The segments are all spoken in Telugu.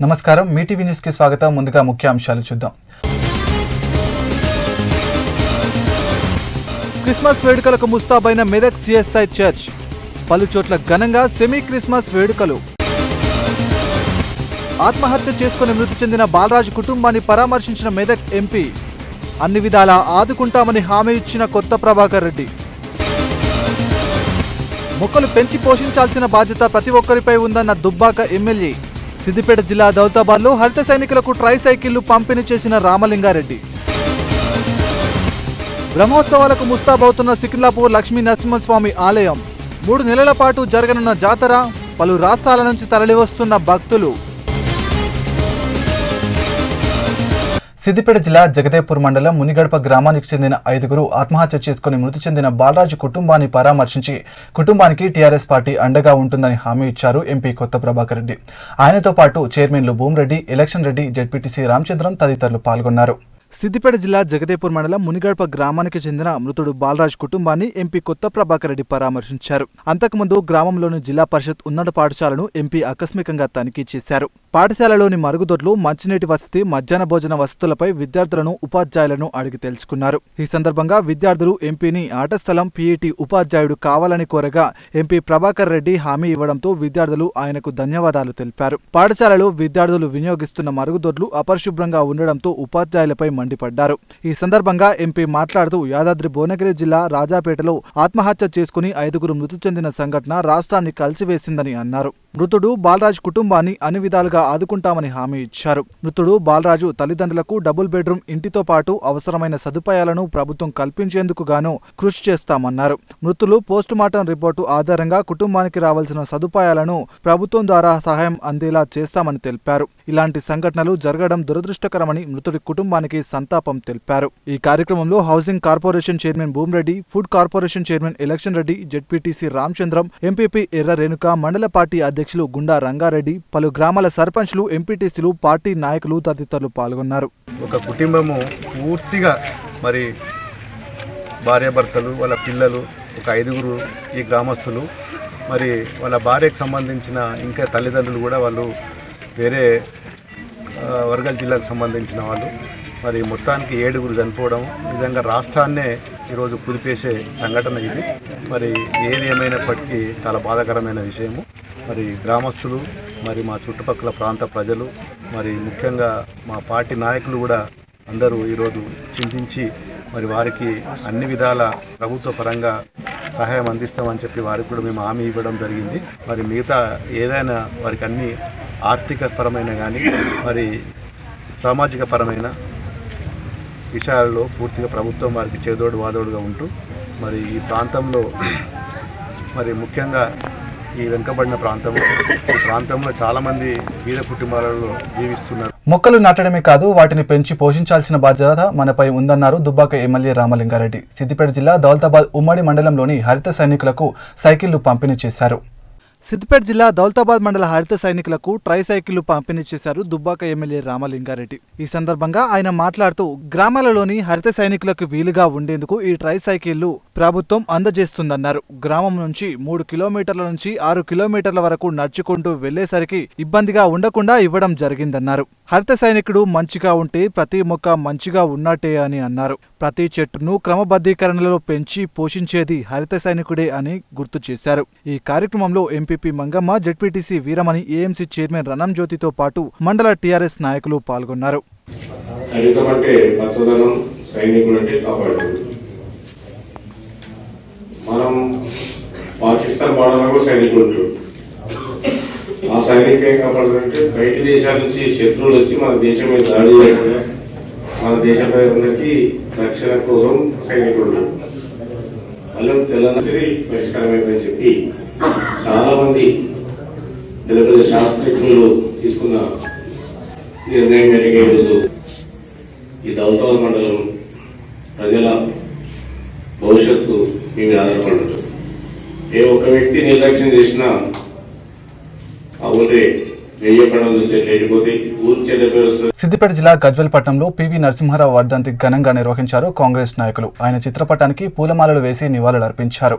నమస్కారం మీ టీవీ న్యూస్ కి స్వాగతం ముందుగా ముఖ్య అంశాలు చూద్దాం క్రిస్మస్ వేడుకలకు ముస్తాబైన మెదక్ సిఎస్ఐ చర్చ్ పలు చోట్ల ఘనంగా సెమీ క్రిస్మస్ వేడుకలు ఆత్మహత్య చేసుకుని మృతి చెందిన బాలరాజు కుటుంబాన్ని పరామర్శించిన మెదక్ ఎంపీ అన్ని విధాలా ఆదుకుంటామని హామీ ఇచ్చిన కొత్త ప్రభాకర్ రెడ్డి మొక్కలు పెంచి పోషించాల్సిన బాధ్యత ప్రతి ఒక్కరిపై ఉందన్న దుబ్బాక ఎమ్మెల్యే సిద్దిపేట జిల్లా దౌతాబాద్లో హరిత సైనికులకు ట్రై సైకిళ్లు పంపిణీ చేసిన రామలింగారెడ్డి బ్రహ్మోత్సవాలకు ముస్తాబవుతున్న సికింద్లాపూర్ లక్ష్మీ నరసింహస్వామి ఆలయం మూడు నెలల పాటు జరగనున్న జాతర పలు రాష్ట్రాల నుంచి తరలివస్తున్న భక్తులు సిద్దిపేట జిల్లా జగదేపూర్ మండలం మునిగడప గ్రామానికి చెందిన ఐదుగురు ఆత్మహత్య చేసుకుని మృతి చెందిన బాలరాజు కుటుంబాన్ని పరామర్శించి కుటుంబానికి టీఆర్ఎస్ పార్టీ అండగా ఉంటుందని హామీ ఇచ్చారు ఎంపీ కొత్త ప్రభాకర్ రెడ్డి ఆయనతో పాటు చైర్మన్లు భూమిరెడ్డి ఎలక్షన్ రెడ్డి జెడ్పీటీసీ రామచంద్రం తదితరులు పాల్గొన్నారు సిద్దిపేట జిల్లా జగదేపూర్ మండలం మునిగడప గ్రామానికి చెందిన మృతుడు బాలరాజ్ కుటుంబాన్ని ఎంపీ కొత్త ప్రభాకర్ రెడ్డి పరామర్శించారు అంతకుముందు గ్రామంలోని జిల్లా పరిషత్ ఉన్నత పాఠశాలను ఎంపీ ఆకస్మికంగా తనిఖీ చేశారు పాఠశాలలోని మరుగుదొడ్లు మంచినీటి వసతి మధ్యాహ్న భోజన వసతులపై విద్యార్థులను ఉపాధ్యాయులను అడిగి తెలుసుకున్నారు ఈ సందర్భంగా విద్యార్థులు ఎంపీని ఆట స్థలం పీఈటీ ఉపాధ్యాయుడు కావాలని కోరగా ఎంపీ ప్రభాకర్ రెడ్డి హామీ ఇవ్వడంతో విద్యార్థులు ఆయనకు ధన్యవాదాలు తెలిపారు పాఠశాలలో విద్యార్థులు వినియోగిస్తున్న మరుగుదొడ్లు అపరిశుభ్రంగా ఉండడంతో ఉపాధ్యాయులపై మండిపడ్డారు ఈ సందర్భంగా ఎంపీ మాట్లాడుతూ యాదాద్రి భువనగిరి జిల్లా రాజాపేటలో ఆత్మహత్య చేసుకుని ఐదుగురు మృతి చెందిన సంఘటన రాష్ట్రాన్ని కలిసివేసిందని అన్నారు మృతుడు బాలరాజ్ కుటుంబాన్ని అన్ని విధాలుగా ఆదుకుంటామని హామీ ఇచ్చారు మృతుడు బాలరాజు తల్లిదండ్రులకు డబుల్ బెడ్రూమ్ ఇంటితో పాటు అవసరమైన సదుపాయాలను ప్రభుత్వం కల్పించేందుకు గాను కృషి చేస్తామన్నారు మృతులు పోస్టుమార్టం రిపోర్టు ఆధారంగా కుటుంబానికి రావాల్సిన సదుపాయాలను ప్రభుత్వం ద్వారా సహాయం అందేలా చేస్తామని తెలిపారు ఇలాంటి సంఘటనలు జరగడం దురదృష్టకరమని మృతుడి కుటుంబానికి సంతాపం తెలిపారు ఈ కార్యక్రమంలో housing corporation chairman Bhumireddy food corporation chairman Election Reddy ZPTC Ramachandram MPP Erra Renuka మండల పార్టీ అధ్యక్షులు గుండా రంగారెడ్డి పలు గ్రామాల సర్పంచ్లు ఎంపీటీసీలు పార్టీ నాయకులు తదితరులు పాల్గొన్నారు ఒక కుటుంబము పూర్తిగా మరి భార్యాభర్తలు వాళ్ళ పిల్లలు ఒక ఐదుగురు ఈ గ్రామస్తులు మరి వాళ్ళ భార్యకు సంబంధించిన ఇంకా తల్లిదండ్రులు కూడా వాళ్ళు వేరే ఆ, వరగల్ జిల్లాకు సంబంధించిన వాళ్ళు మరి మొత్తానికి ఏడుగురు చనిపోవడం నిజంగా రాష్ట్రాన్నే ఈరోజు కుదిపేసే సంఘటన ఇది మరి ఏది ఏమైనప్పటికీ చాలా బాధాకరమైన విషయము మరి గ్రామస్తులు మరి మా చుట్టుపక్కల ప్రాంత ప్రజలు మరి ముఖ్యంగా మా పార్టీ నాయకులు కూడా అందరూ ఈరోజు చింతించి మరి వారికి అన్ని విధాల ప్రభుత్వ పరంగా సహాయం అందిస్తామని చెప్పి వారికి కూడా మేము హామీ ఇవ్వడం జరిగింది మరి మిగతా ఏదైనా వారికి అన్ని ఆర్థిక పరమైన కానీ మరి సామాజిక పరమైన విషయాల్లో పూర్తిగా ప్రభుత్వం వారికి చేదోడు వాదోడుగా ఉంటూ మరి ఈ ప్రాంతంలో మరి ముఖ్యంగా ఈ వెనుకబడిన ప్రాంతం ఈ ప్రాంతంలో చాలామంది బీద కుటుంబాలలో జీవిస్తున్నారు మొక్కలు నాటడమే కాదు వాటిని పెంచి పోషించాల్సిన బాధ్యత మనపై ఉందన్నారు దుబ్బాక ఎమ్మెల్యే రామలింగారెడ్డి సిద్దిపేట జిల్లా దౌలతాబాద్ ఉమ్మడి మండలంలోని హరిత సైనికులకు సైకిళ్లు పంపిణీ చేశారు సిద్దిపేట జిల్లా దౌలతాబాద్ మండల హరిత సైనికులకు ట్రై సైకిళ్లు పంపిణీ చేశారు దుబ్బాక ఎమ్మెల్యే రామలింగారెడ్డి ఈ సందర్భంగా ఆయన మాట్లాడుతూ గ్రామాలలోని హరిత సైనికులకు వీలుగా ఉండేందుకు ఈ ట్రై సైకిళ్లు ప్రభుత్వం అందజేస్తుందన్నారు గ్రామం నుంచి మూడు కిలోమీటర్ల నుంచి ఆరు కిలోమీటర్ల వరకు నడుచుకుంటూ వెళ్లేసరికి ఇబ్బందిగా ఉండకుండా ఇవ్వడం జరిగిందన్నారు హరిత సైనికుడు మంచిగా ఉంటే ప్రతి మొక్క మంచిగా ఉన్నట్టే అని అన్నారు ప్రతి చెట్టును క్రమబద్ధీకరణలో పెంచి పోషించేది హరిత సైనికుడే అని గుర్తు చేశారు ఈ కార్యక్రమంలో MPP Mangamma ZPTC Veeramani AMC chairman Ranam జ్యోతితో పాటు మండల టీఆర్ఎస్ నాయకులు పాల్గొన్నారు హరితం అంటే పచ్చదనం సైనికుడు అంటే కాపాడు మనం పాకిస్తాన్ బార్డర్ కూడా సైనికులు ఉంటారు ఆ సైనికులు ఏం కాపాడాలంటే బయట దేశాల నుంచి శత్రువులు వచ్చి మన దేశం మీద దాడి చేయకుండా మన దేశ ప్రజలకి రక్షణ కోసం సైనికులు ఉంటారు అల్లం తెలంగాణ సరే పరిష్కారమైందని చెప్పి చాలా మంది పెద్ద పెద్ద శాస్త్రజ్ఞులు తీసుకున్న నిర్ణయం మేరకు ఈరోజు ఈ దౌతాల మండలం ప్రజల భవిష్యత్తు మీ మీద ఆధారపడి ఉంటుంది ఏ ఒక్క వ్యక్తి నిర్లక్ష్యం చేసినా ఆ ఊరే వెయ్యి పనులు వచ్చే చెడిపోతే ఊరు చెడ్డ పేరు వస్తుంది సిద్దిపేట జిల్లా గజ్వెల్ పట్టణంలో పివి నరసింహారావు వర్ధంతి ఘనంగా నిర్వహించారు కాంగ్రెస్ నాయకులు ఆయన చిత్రపటానికి పూలమాలలు వేసి నివాళులర్పించారు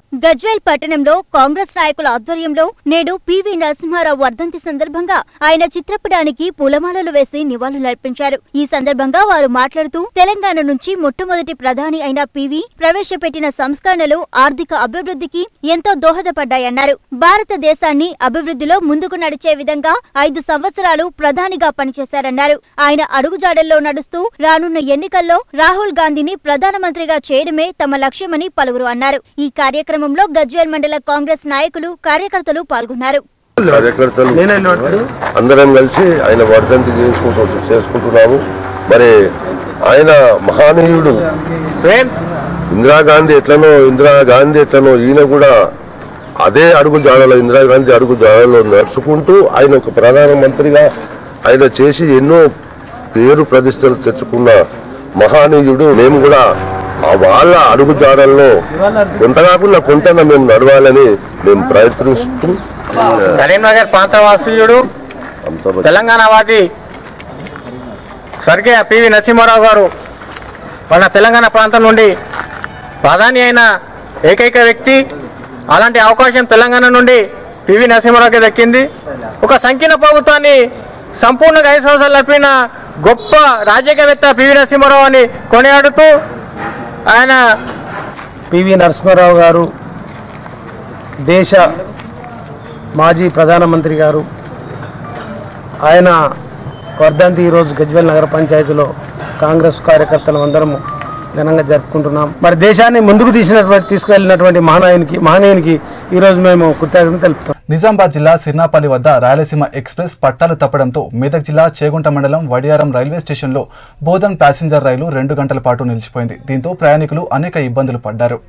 గజ్వేల్ పట్టణంలో కాంగ్రెస్ నాయకుల ఆధ్వర్యంలో నేడు పివి నరసింహారావు వర్ధంతి సందర్భంగా ఆయన చిత్రపటానికి పూలమాలలు వేసి నివాళులర్పించారు ఈ సందర్భంగా వారు మాట్లాడుతూ తెలంగాణ నుంచి మొట్టమొదటి ప్రధాని అయిన పివి ప్రవేశపెట్టిన సంస్కరణలు ఆర్థిక అభివృద్ధికి ఎంతో దోహదపడ్డాయన్నారు భారతదేశాన్ని అభివృద్ధిలో ముందుకు నడిచే విధంగా ఐదు సంవత్సరాలు ప్రధానిగా పనిచేశారన్నారు ఆయన అడుగుజాడల్లో నడుస్తూ రానున్న ఎన్నికల్లో రాహుల్ గాంధీని ప్రధానమంత్రిగా చేయడమే తమ లక్ష్యమని పలువురు అన్నారు ఈ కార్యక్రమంలో గజ్వేల్ మండల కాంగ్రెస్ నాయకులు కార్యకర్తలు పాల్గొన్నారు కార్యకర్తలు అందరం కలిసి ఆయన వర్ధంతి చేసుకుంటూ చేసుకుంటున్నాము మరి ఆయన మహానీయుడు ఇందిరాగాంధీ ఎట్లనో ఇందిరాగాంధీ ఎట్లనో ఈయన కూడా అదే అడుగు జాడలో ఇందిరాగాంధీ అడుగు జాడలో నడుచుకుంటూ ఆయన ఒక ప్రధానమంత్రిగా ఆయన చేసి ఎన్నో పేరు ప్రతిష్టలు తెచ్చుకున్న మహానీయుడు మేము కూడా ఆ వాళ్ళ అడుగు జాడల్లో కొంత కాకుండా కొంత మేము నడవాలని మేము ప్రయత్నిస్తూ కరీంనగర్ ప్రాంతవాసీయుడు అంత తెలంగాణ వాది స్వర్గీయ పివి నరసింహారావు గారు మన తెలంగాణ ప్రాంతం నుండి ప్రధాని అయిన ఏకైక వ్యక్తి అలాంటి అవకాశం తెలంగాణ నుండి పివి నరసింహారావుకి దక్కింది ఒక సంకీర్ణ ప్రభుత్వాన్ని సంపూర్ణంగా ఐదు సంవత్సరాలు నడిపిన గొప్ప రాజకీయవేత్త పివి నరసింహారావు అని కొనియాడుతూ ఆయన పివి నరసింహారావు గారు దేశ మాజీ ప్రధానమంత్రి గారు ఆయన వర్ధంతి ఈరోజు గజ్వేల్ నగర పంచాయతీలో కాంగ్రెస్ కార్యకర్తలు అందరము ఘనంగా జరుపుకుంటున్నాం మరి దేశాన్ని ముందుకు తీసినటువంటి తీసుకెళ్లినటువంటి మహానాయనికి మహనీయునికి ఈరోజు మేము కృతజ్ఞత తెలుపుతాం నిజామాబాద్ జిల్లా సిర్నాపల్లి వద్ద రాయలసీమ ఎక్స్ప్రెస్ పట్టాలు తప్పడంతో మెదక్ జిల్లా చేగుంట మండలం వడియారం రైల్వే స్టేషన్లో బోధన్ ప్యాసింజర్ రైలు రెండు గంటల పాటు నిలిచిపోయింది దీంతో ప్రయాణికులు అనేక ఇబ్బందులు పడ్డారు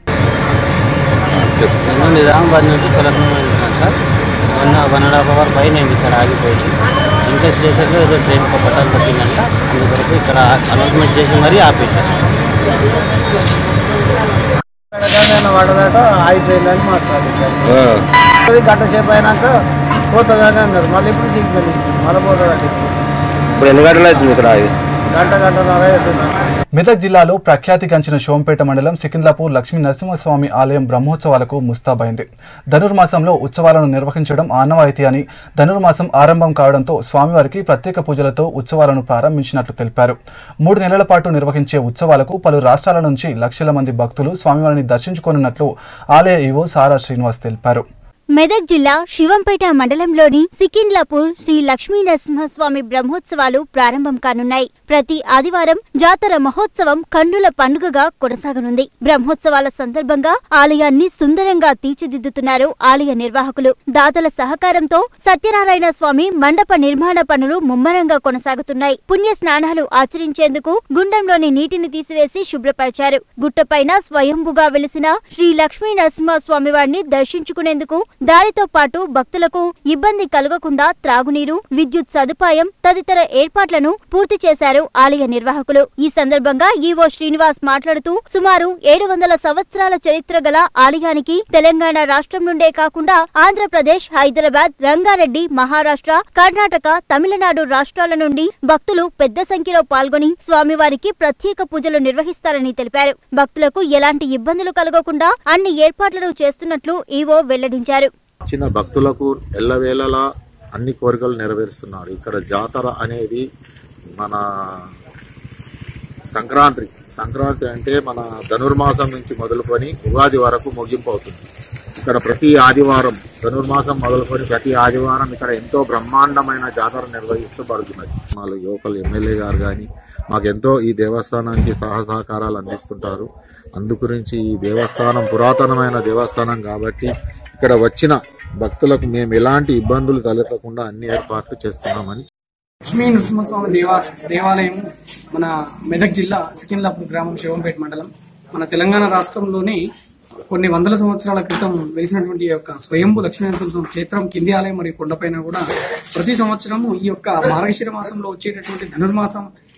నేను నిజామాబాద్ నుంచి తెలంగాణ వెళ్తున్నాను sir one one and half hour పైన నేను ఇక్కడ ఆగిపోయి ఇంకా స్టేషన్లో ఏదో ట్రైన్ పట్టాలు తప్పిందంట అందుకొరకు ఇక్కడ అనౌన్స్మెంట్ చేసి మరీ ఆపేశారు పడదాట ఆగిపోయిందని మాట్లాడుతారు అది గంట సేపు అయినాక పోతుందని అన్నారు మళ్ళీ ఇప్పుడు సిగ్నల్ ఇచ్చింది మళ్ళీ పోతుందండి ఇప్పుడు ఎన్ని గంటలు అవుతుంది ఇక్కడ ఆగి గంట గంటన్నర అవుతుంది మెదక్ జిల్లాలో ప్రఖ్యాతిగాంచిన షోంపేట మండలం సికింద్లాపూర్ లక్ష్మీ నరసింహస్వామి ఆలయం బ్రహ్మోత్సవాలకు ముస్తాబైంది ధనుర్మాసంలో ఉత్సవాలను నిర్వహించడం ఆనవాయితీ అని ధనుర్మాసం ఆరంభం కావడంతో స్వామివారికి ప్రత్యేక పూజలతో ఉత్సవాలను ప్రారంభించినట్లు తెలిపారు మూడు నెలల పాటు నిర్వహించే ఉత్సవాలకు పలు రాష్ట్రాల నుంచి లక్షల మంది భక్తులు స్వామివారిని దర్శించుకోనున్నట్లు ఆలయ ఈవో సారా శ్రీనివాస్ తెలిపారు మెదక్ జిల్లా శివంపేట మండలంలోని సికింద్లాపూర్ శ్రీ లక్ష్మీ నరసింహస్వామి బ్రహ్మోత్సవాలు ప్రారంభం కానున్నాయి ప్రతి ఆదివారం జాతర మహోత్సవం కన్నుల పండుగగా కొనసాగనుంది బ్రహ్మోత్సవాల సందర్భంగా ఆలయాన్ని సుందరంగా తీర్చిదిద్దుతున్నారు ఆలయ నిర్వాహకులు దాతల సహకారంతో సత్యనారాయణ స్వామి మండప నిర్మాణ పనులు ముమ్మరంగా కొనసాగుతున్నాయి పుణ్య స్నానాలు ఆచరించేందుకు గుండంలోని నీటిని తీసివేసి శుభ్రపరిచారు గుట్టపైన స్వయంభుగా వెలిసిన శ్రీ లక్ష్మీ నరసింహస్వామి వారిని దర్శించుకునేందుకు దారితో పాటు భక్తులకు ఇబ్బంది కలగకుండా త్రాగునీరు విద్యుత్ సదుపాయం తదితర ఏర్పాట్లను పూర్తి చేశారు ఆలయ నిర్వాహకులు ఈ సందర్భంగా ఈవో శ్రీనివాస్ మాట్లాడుతూ సుమారు ఏడు వందల సంవత్సరాల చరిత్ర గల ఆలయానికి తెలంగాణ రాష్ట్రం నుండే కాకుండా ఆంధ్రప్రదేశ్ హైదరాబాద్ రంగారెడ్డి మహారాష్ట్ర కర్ణాటక తమిళనాడు రాష్ట్రాల నుండి భక్తులు పెద్ద సంఖ్యలో పాల్గొని స్వామివారికి ప్రత్యేక పూజలు నిర్వహిస్తారని తెలిపారు భక్తులకు ఎలాంటి ఇబ్బందులు కలగకుండా అన్ని ఏర్పాట్లను చేస్తున్నట్లు ఈవో వెల్లడించారు వచ్చిన భక్తులకు ఎల్లవేళలా అన్ని కోరికలు నెరవేరుస్తున్నాడు ఇక్కడ జాతర అనేది మన సంక్రాంతి సంక్రాంతి అంటే మన ధనుర్మాసం నుంచి మొదలుకొని ఉగాది వరకు ముగింపు అవుతుంది ఇక్కడ ప్రతి ఆదివారం ధనుర్మాసం మొదలుకొని ప్రతి ఆదివారం ఇక్కడ ఎంతో బ్రహ్మాండమైన జాతర నిర్వహిస్తూ పడుతున్నది మా యువకులు ఎమ్మెల్యే గారు కానీ మాకెంతో ఈ దేవస్థానానికి సహా సహకారాలు అందిస్తుంటారు అందు గురించి ఈ దేవస్థానం పురాతనమైన దేవస్థానం కాబట్టి ఇక్కడ వచ్చిన భక్తులకు మేము ఎలాంటి ఇబ్బందులు తలెత్తకుండా అన్ని ఏర్పాట్లు చేస్తున్నామని లక్ష్మీ నరసింహస్వామి దేవాస్ దేవాలయం మన మెదక్ జిల్లా సికింద్లాపూర్ గ్రామం శివంపేట మండలం మన తెలంగాణ రాష్ట్రంలోని కొన్ని వందల సంవత్సరాల క్రితం వెలిసినటువంటి ఈ యొక్క స్వయంభూ లక్ష్మీనరసింహస్వామి క్షేత్రం కింది ఆలయం మరియు కొండపైన కూడా ప్రతి సంవత్సరము ఈ యొక్క మార్గశిర మాసంలో వచ్చేటటువంటి ధనుర్మాసం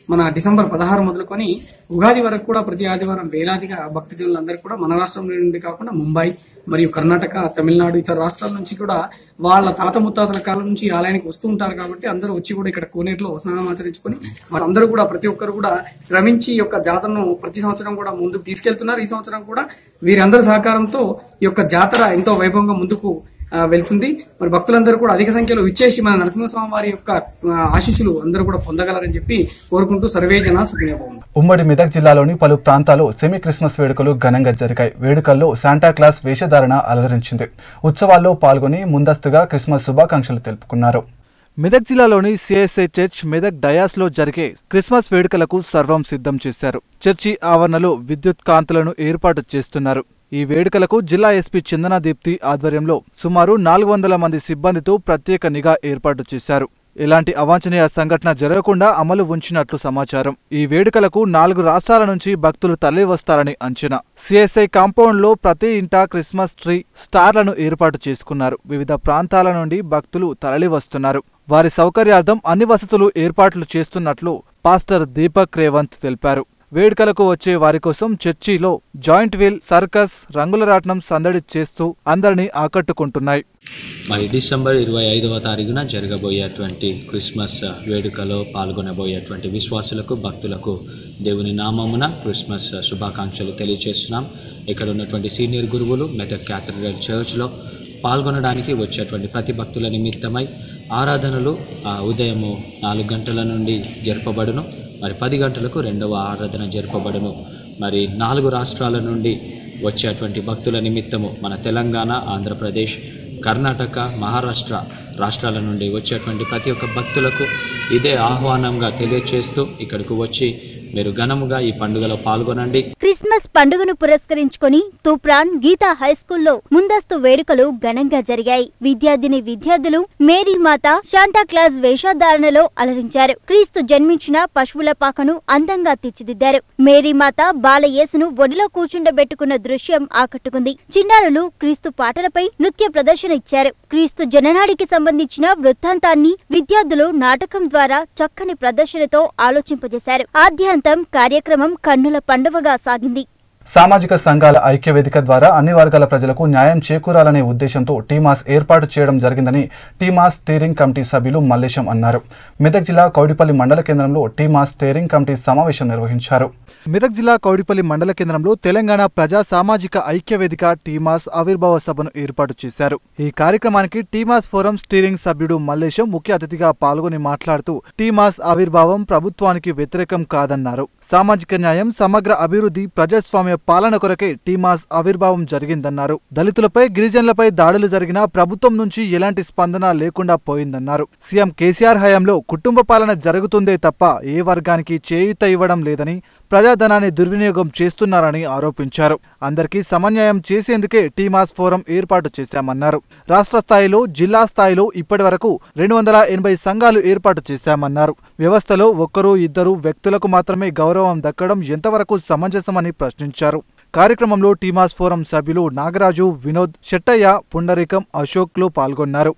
మన డిసెంబర్ పదహారు మొదలుకొని ఉగాది వరకు కూడా ప్రతి ఆదివారం వేలాదిగా భక్తజనులందరూ కూడా మన రాష్ట్రం నుండి కాకుండా ముంబై మరియు కర్ణాటక తమిళనాడు ఇతర రాష్ట్రాల నుంచి కూడా వాళ్ళ తాత ముత్తాతల కాలం నుంచి ఈ ఆలయానికి వస్తూ ఉంటారు కాబట్టి అందరూ వచ్చి కూడా ఇక్కడ కోనేరులో స్నానం ఆచరించుకొని వారందరూ కూడా ప్రతి ఒక్కరు కూడా శ్రమించి ఈ యొక్క జాతరను ప్రతి సంవత్సరం కూడా ముందుకు తీసుకెళ్తున్నారు ఈ సంవత్సరం కూడా వీరందరి సహకారంతో ఈ యొక్క జాతర ఎంతో వైభవంగా ముందుకు ఆ, వెళ్తుంది మరి భక్తులందరూ కూడా అధిక సంఖ్యలో ఇచ్చేసి మన నరసింహస్వామి వారి యొక్క ఆ, ఆశీస్సులు అందరూ కూడా పొందగలరని చెప్పి కోరుకుంటూ సర్వే జన సుఖినోభవం ఉమ్మడి మెదక్ జిల్లాలోని పలు ప్రాంతాల్లో సెమీ క్రిస్మస్ వేడుకలు ఘనంగా జరిగాయి వేడుకల్లో శాంటాక్లాస్ వేషధారణ అలరించింది ఉత్సవాల్లో పాల్గొని ముందస్తుగా క్రిస్మస్ శుభాకాంక్షలు తెలుపుకున్నారు మెదక్ జిల్లాలోని సిఎస్ఐ చర్చ్ మెదక్ డయాస్లో జరిగే క్రిస్మస్ వేడుకలకు సర్వం సిద్ధం చేశారు చర్చి ఆవరణలో విద్యుత్ కాంతులను ఏర్పాటు చేస్తున్నారు ఈ వేడుకలకు జిల్లా ఎస్పీ చందనా దీప్తి ఆధ్వర్యంలో సుమారు నాలుగు వందల మంది సిబ్బందితో ప్రత్యేక నిఘా ఏర్పాటు చేశారు ఎలాంటి అవాంఛనీయ సంఘటన జరగకుండా అమలు ఉంచినట్లు సమాచారం ఈ వేడుకలకు నాలుగు రాష్ట్రాల నుంచి భక్తులు తరలివస్తారని అంచనా సిఎస్ఐ కాంపౌండ్ లో ప్రతి ఇంటా క్రిస్మస్ ట్రీ స్టార్లను ఏర్పాటు చేసుకున్నారు వివిధ ప్రాంతాల నుండి భక్తులు తరలివస్తున్నారు వారి సౌకర్యార్థం అన్ని వసతులు ఏర్పాట్లు చేస్తున్నట్లు పాస్టర్ దీపక్ రేవంత్ తెలిపారు వేడుకలకు వచ్చే వారి కోసం చర్చిలో జాయింట్ వీల్ సర్కస్ రంగుల రాట్నం సందడి చేస్తూ అందరినీ ఆకట్టుకుంటున్నాయి మరి డిసెంబర్ ఇరవై ఐదవ తారీఖున జరగబోయేటువంటి క్రిస్మస్ వేడుకలో పాల్గొనబోయేటువంటి విశ్వాసులకు భక్తులకు దేవుని నామమున క్రిస్మస్ శుభాకాంక్షలు తెలియజేస్తున్నాం ఇక్కడ ఉన్నటువంటి సీనియర్ గురువులు మెదక్ క్యాథడ్రల్ చర్చ్లో పాల్గొనడానికి వచ్చేటువంటి ప్రతి భక్తుల నిమిత్తమై ఆరాధనలు ఆ, ఉదయము నాలుగు గంటల నుండి జరపబడును మరి పది గంటలకు రెండవ ఆరాధన జరపబడును మరి నాలుగు రాష్ట్రాల నుండి వచ్చేటువంటి భక్తుల నిమిత్తము మన తెలంగాణ ఆంధ్రప్రదేశ్ కర్ణాటక మహారాష్ట్ర రాష్ట్రాల నుండి వచ్చేటువంటి ప్రతి ఒక్క భక్తులకు ఇదే ఆహ్వానంగా తెలియచేస్తూ ఇక్కడికి వచ్చి మీరు ఘనముగా ఈ పండుగలో పాల్గొనండి క్రిస్మస్ పండుగను పురస్కరించుకొని తూప్రాన్ గీతా హైస్కూల్లో ముందస్తు వేడుకలు ఘనంగా జరిగాయి విద్యార్థిని విద్యార్థులు మేరీ మాత శాంటాక్లాజ్ వేషధారణలో అలరించారు క్రీస్తు జన్మించిన పశువుల పాకను అందంగా తీర్చిదిద్దారు మేరీ మాత బాలయేసును ఒడిలో కూర్చుండబెట్టుకున్న దృశ్యం ఆకట్టుకుంది చిన్నారులు క్రీస్తు పాటలపై నృత్య ప్రదర్శన ఇచ్చారు క్రీస్తు జననాడికి సంబంధించిన వృత్తాంతాన్ని విద్యార్థులు నాటకం ద్వారా చక్కని ప్రదర్శనతో ఆలోచింపజేశారు ఆద్యాంతం కార్యక్రమం కన్నుల పండువగా సాగింది సామాజిక సంఘాల ఐక్య వేదిక ద్వారా అన్ని వర్గాల ప్రజలకు న్యాయం చేకూరాలనే ఉద్దేశంతో టీమాస్ ఏర్పాటు చేయడం జరిగిందని టీమాస్ స్టీరింగ్ కమిటీ సభ్యులు మల్లేశం అన్నారు మెదక్ జిల్లా కౌడిపల్లి మండల కేంద్రంలో టీమాస్ స్టీరింగ్ కమిటీ సమావేశం నిర్వహించారు మెదక్ జిల్లా కౌడిపల్లి మండల కేంద్రంలో తెలంగాణ ప్రజా సామాజిక ఐక్య వేదిక టీమాస్ ఆవిర్భావ సభను ఏర్పాటు చేశారు ఈ కార్యక్రమానికి టీమాస్ ఫోరం స్టీరింగ్ సభ్యుడు మల్లేశం ముఖ్య అతిథిగా పాల్గొని మాట్లాడుతూ టీమాస్ ఆవిర్భావం ప్రభుత్వానికి వ్యతిరేకం కాదన్నారు సామాజిక న్యాయం సమగ్ర అభివృద్ధి ప్రజాస్వామ్య పాలన కొరకే టీమాస్ ఆవిర్భావం జరిగిందన్నారు దళితులపై గిరిజనులపై దాడులు జరిగినా ప్రభుత్వం నుంచి ఎలాంటి స్పందన లేకుండా పోయిందన్నారు సీఎం కేసీఆర్ హయాంలో కుటుంబ పాలన జరుగుతుందే తప్ప ఏ వర్గానికి చేయూత ఇవ్వడం లేదని ప్రజాధనాన్ని దుర్వినియోగం చేస్తున్నారని ఆరోపించారు అందరికీ సమన్యాయం చేసేందుకే టీమాస్ ఫోరం ఏర్పాటు చేశామన్నారు రాష్ట్ర స్థాయిలో జిల్లా స్థాయిలో ఇప్పటి వరకు రెండు వందల ఎనభై సంఘాలు ఏర్పాటు చేశామన్నారు వ్యవస్థలో ఒక్కరు ఇద్దరు వ్యక్తులకు మాత్రమే గౌరవం దక్కడం ఎంతవరకు సమంజసమని ప్రశ్నించారు కార్యక్రమంలో టీమాస్ ఫోరం సభ్యులు నాగరాజు వినోద్ శెట్టయ్య పుండరీకం అశోక్లు పాల్గొన్నారు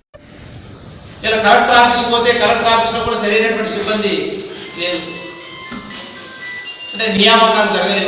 ఇలా కలెక్టర్ ఆఫీస్ పోతే కలెక్టర్ ఆఫీస్లో కూడా సరైనటువంటి సిబ్బంది లేదు అంటే నియామకాలు జరగలేవు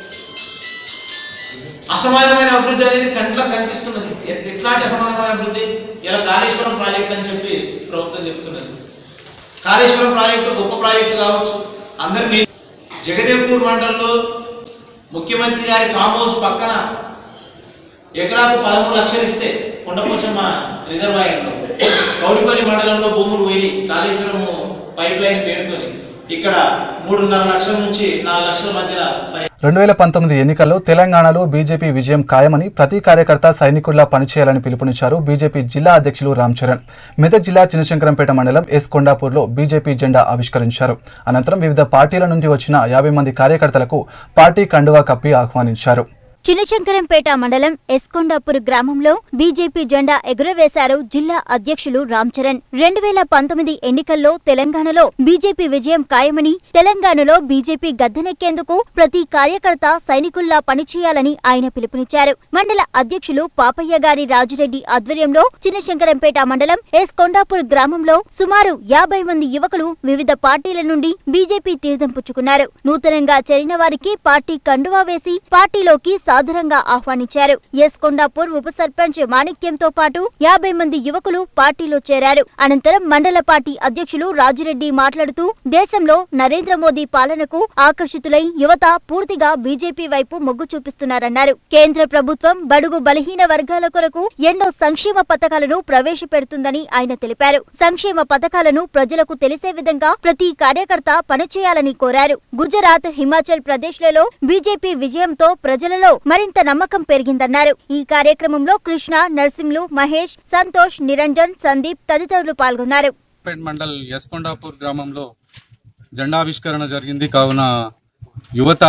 అసమానమైన అభివృద్ధి అనేది కంట్లకు కనిపిస్తున్నది ఎ- ఎట్లాంటి అసమానమైన అభివృద్ధి ఇలా కాళేశ్వరం ప్రాజెక్ట్ అని చెప్పి ప్రభుత్వం చెప్తున్నది కాళేశ్వరం ప్రాజెక్టు గొప్ప ప్రాజెక్టు కావచ్చు అందరినీ జగదేవ్పూర్ మండలంలో ముఖ్యమంత్రి గారి ఫామ్ హౌస్ పక్కన ఎకరాకు పదమూడు లక్షలు ఇస్తే కొండపోచమ్మ రిజర్వాయర్లో కౌడిపల్లి మండలంలో భూములు పోయి కాళేశ్వరము పైప్ లైన్ పేరుతోని ఇక్కడ మూడున్నర లక్షల నుంచి నాలుగు లక్షల మధ్యన పై- రెండు వేల పంతొమ్మిది ఎన్నికల్లో తెలంగాణలో బీజేపీ విజయం ఖాయమని ప్రతి కార్యకర్త సైనికుల్లా పనిచేయాలని పిలుపునిచ్చారు బీజేపీ జిల్లా అధ్యక్షులు రామ్ చరణ్ మెదక్ జిల్లా చిన్నశంకరంపేట మండలం ఎస్ కొండాపూర్లో బీజేపీ జెండా ఆవిష్కరించారు అనంతరం వివిధ పార్టీల నుండి వచ్చిన యాభై మంది కార్యకర్తలకు పార్టీ కండువా కప్పి ఆహ్వానించారు చినశంకరంపేట మండలం ఎస్కొండాపూర్ గ్రామంలో బీజేపీ జెండా ఎగురవేశారు జిల్లా అధ్యక్షులు రామ్ చరణ్ రెండు వేల పంతొమ్మిది ఎన్నికల్లో తెలంగాణలో బీజేపీ విజయం ఖాయమని తెలంగాణలో బీజేపీ గద్దెనెక్కేందుకు ప్రతి కార్యకర్త సైనికుల్లా పనిచేయాలని ఆయన పిలుపునిచ్చారు మండల అధ్యక్షులు పాపయ్య గారి రాజిరెడ్డి ఆధ్వర్యంలో చినశంకరంపేట మండలం ఎస్ కొండాపూర్ గ్రామంలో సుమారు యాభై మంది యువకులు వివిధ పార్టీల నుండి బీజేపీ తీర్థం పుచ్చుకున్నారు నూతనంగా చేరిన వారికి పార్టీ కండువా వేసి పార్టీలోకి సాదరంగా ఆహ్వానించారు ఎస్ కొండాపూర్ ఉప సర్పంచ్ మాణిక్యంతో పాటు యాభై మంది యువకులు పార్టీలో చేరారు అనంతరం మండల పార్టీ అధ్యక్షులు రాజిరెడ్డి మాట్లాడుతూ దేశంలో నరేంద్ర మోదీ పాలనకు ఆకర్షితులై యువత పూర్తిగా బీజేపీ వైపు మొగ్గు చూపిస్తున్నారన్నారు కేంద్ర ప్రభుత్వం బడుగు బలహీన వర్గాల కొరకు ఎన్నో సంక్షేమ పథకాలను ప్రవేశపెడుతుందని ఆయన తెలిపారు సంక్షేమ పథకాలను ప్రజలకు తెలిసే విధంగా ప్రతి కార్యకర్త పనిచేయాలని కోరారు గుజరాత్ హిమాచల్ ప్రదేశ్లలో బీజేపీ విజయంతో ప్రజలలో మరింత నమ్మకం పెరిగిందన్నారు ఈ కార్యక్రమంలో కృష్ణ నర్సింలు మహేష్ సంతోష్ నిరంజన్ సందీప్ తదితరులు పాల్గొన్నారు పేట్ మండల్ యస్కొండాపూర్ గ్రామంలో జెండావిష్కరణ జరిగింది కావున యువత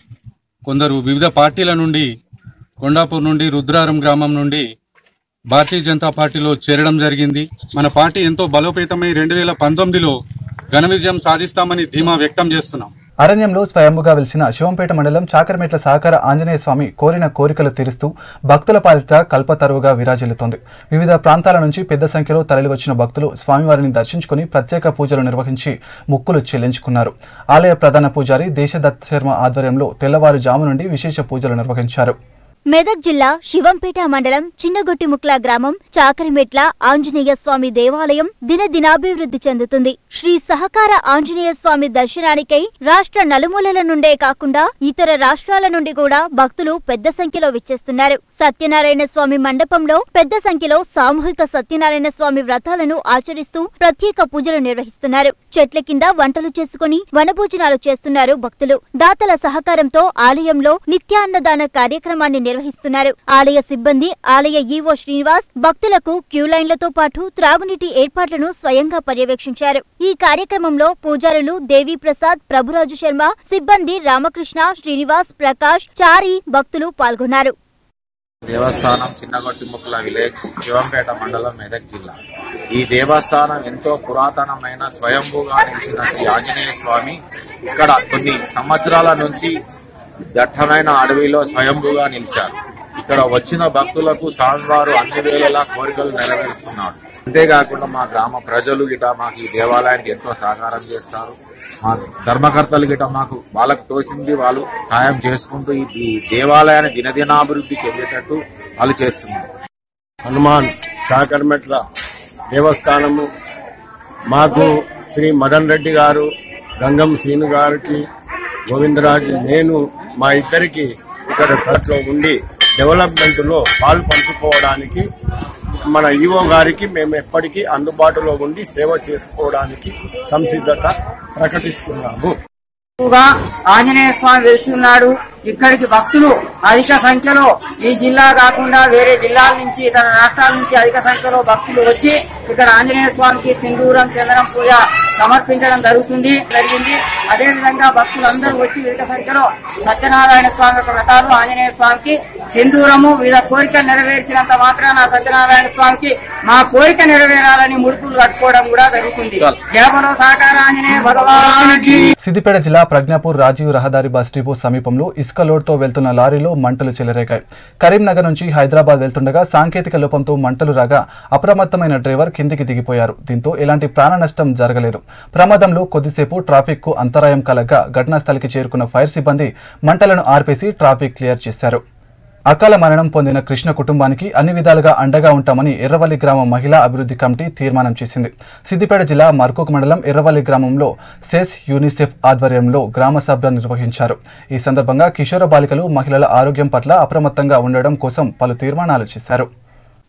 కొందరు వివిధ పార్టీల నుండి కొండాపూర్ నుండి రుద్రారం గ్రామం నుండి భారతీయ జనతా పార్టీలో చేరడం జరిగింది మన పార్టీ ఎంతో బలోపేతమై రెండు వేల పంతొమ్మిదిలో ఘన విజయం సాధిస్తామని ధీమా వ్యక్తం చేస్తున్నాం అరణ్యంలో స్వయంభుగా వెలిసిన శివంపేట మండలం చాకరమెట్ల సహకార ఆంజనేయ స్వామి కోరిన కోరికలు తీరుస్తూ భక్తుల పాలిట కల్పతరువుగా విరాజిల్లుతోంది వివిధ ప్రాంతాల నుంచి పెద్ద సంఖ్యలో తరలివచ్చిన భక్తులు స్వామివారిని దర్శించుకుని ప్రత్యేక పూజలు నిర్వహించి ముక్కులు చెల్లించుకున్నారు ఆలయ ప్రధాన పూజారి దేశదత్ శర్మ ఆధ్వర్యంలో తెల్లవారుజాము నుండి విశేష పూజలు నిర్వహించారు మెదక్ జిల్లా శివంపేట మండలం చిన్నగొట్టిముక్ల గ్రామం చాకరిమెట్ల ఆంజనేయ స్వామి దేవాలయం దినదినాభివృద్ధి చెందుతుంది శ్రీ సహకార ఆంజనేయ స్వామి దర్శనానికై రాష్ట్ర నలుమూలల నుండే కాకుండా ఇతర రాష్ట్రాల నుండి కూడా భక్తులు పెద్ద సంఖ్యలో విచ్చేస్తున్నారు సత్యనారాయణ స్వామి మండపంలో పెద్ద సంఖ్యలో సామూహిక సత్యనారాయణ స్వామి వ్రతాలను ఆచరిస్తూ ప్రత్యేక పూజలు నిర్వహిస్తున్నారు చెట్ల కింద వంటలు చేసుకుని వనభోజనాలు చేస్తున్నారు భక్తులు దాతల సహకారంతో ఆలయంలో నిత్యాన్నదాన కార్యక్రమాన్ని నిర్వహిస్తున్నారు ఆలయ సిబ్బంది ఆలయ ఈవో శ్రీనివాస్ భక్తులకు క్యూ లైన్లతో పాటు త్రాగునీటి ఏర్పాట్లను స్వయంగా పర్యవేక్షించారు ఈ కార్యక్రమంలో పూజారులు దేవి ప్రసాద్ ప్రభురాజు శర్మ సిబ్బంది రామకృష్ణ శ్రీనివాస్ ప్రకాష్ చారి భక్తులు పాల్గొన్నారు దేవస్థానం చిన్నగొట్టిముక్కల విలేజ్ శివంపేట మండలం మెదక్ జిల్లా ఈ దేవస్థానం ఎంతో పురాతనమైన స్వయంభూగా నిలిచిన శ్రీ ఆంజనేయ స్వామి ఇక్కడ కొన్ని సంవత్సరాల నుంచి దట్టమైన అడవిలో స్వయంభూగా నిలిచారు ఇక్కడ వచ్చిన భక్తులకు స్వామివారు అన్ని వేళలా కోరికలు నెరవేరుస్తున్నాడు అంతేకాకుండా మా గ్రామ ప్రజలు గిట మాకు ఈ దేవాలయానికి ఎంతో సహకారం చేస్తారు మా ధర్మకర్తలు గిట మాకు వాళ్ళకు తోసింది వాళ్ళు సాయం చేసుకుంటూ ఈ ఈ దేవాలయాన్ని దినదినాభివృద్ధి చెందేటట్టు వాళ్ళు చేస్తున్నారు హనుమాన్ సాకర్మెట్ల దేవస్థానము మాకు శ్రీ మదన్ రెడ్డి గారు గంగం సీను గారికి గోవిందరాజు నేను మా ఇద్దరికి ఇక్కడ ట్రస్ట్లో ఉండి డెవలప్మెంట్ లో పాలు పంచుకోవడానికి మన ఈవో గారికి మేము ఎప్పటికీ అందుబాటులో ఉండి సేవ చేసుకోవడానికి సంసిద్ధత ప్రకటిస్తున్నాము ఎక్కువగా ఆంజనేయ స్వామి వెలిసి ఉన్నాడు ఇక్కడికి భక్తులు అధిక సంఖ్యలో ఈ జిల్లా కాకుండా వేరే జిల్లాల నుంచి ఇతర రాష్ట్రాల నుంచి అధిక సంఖ్యలో భక్తులు వచ్చి ఇక్కడ ఆంజనేయ స్వామికి సింధూరం చందనం పూజ సమర్పించడం జరుగుతుంది జరిగింది అదేవిధంగా భక్తులందరూ వచ్చి వివిధ సంఖ్యలో సత్యనారాయణ స్వామి యొక్క వ్రతాలు ఆంజనేయ స్వామికి సింధూరము వివిధ కోరికలు నెరవేర్చినంత మాత్రాన సత్యనారాయణ స్వామికి మా కోరిక నెరవేరాలని ముడుపులు కట్టుకోవడం కూడా జరుగుతుంది కేవలం సాకార ఆంజనేయ భగవానికి సిద్దిపేట జిల్లా ప్రజ్ఞాపూర్ రాజీవ్ రహదారి బస్ డిపో సమీపంలో ఇసుక లోడ్తో వెళ్తున్న లారీలో మంటలు చెలరేగాయి కరీంనగర్ నుంచి హైదరాబాద్ వెళ్తుండగా సాంకేతిక లోపంతో మంటలు రాగా అప్రమత్తమైన డ్రైవర్ కిందికి దిగిపోయారు దీంతో ఎలాంటి ప్రాణ నష్టం జరగలేదు ప్రమాదంలో కొద్దిసేపు ట్రాఫిక్ కు అంతరాయం కలగ్గా ఘటనా స్థలికి చేరుకున్న ఫైర్ సిబ్బంది మంటలను ఆర్పేసి ట్రాఫిక్ క్లియర్ చేశారు అకాల మరణం పొందిన కృష్ణ కుటుంబానికి అన్ని విధాలుగా అండగా ఉంటామని ఎర్రవల్లి గ్రామ మహిళా అభివృద్ధి కమిటీ తీర్మానం చేసింది సిద్దిపేట జిల్లా మర్కూక్ మండలం ఎర్రవల్లి గ్రామంలో సెస్ యూనిసెఫ్ ఆధ్వర్యంలో గ్రామ సభ నిర్వహించారు ఈ సందర్భంగా కిషోర బాలికలు మహిళల ఆరోగ్యం పట్ల అప్రమత్తంగా ఉండడం కోసం పలు తీర్మానాలు చేశారు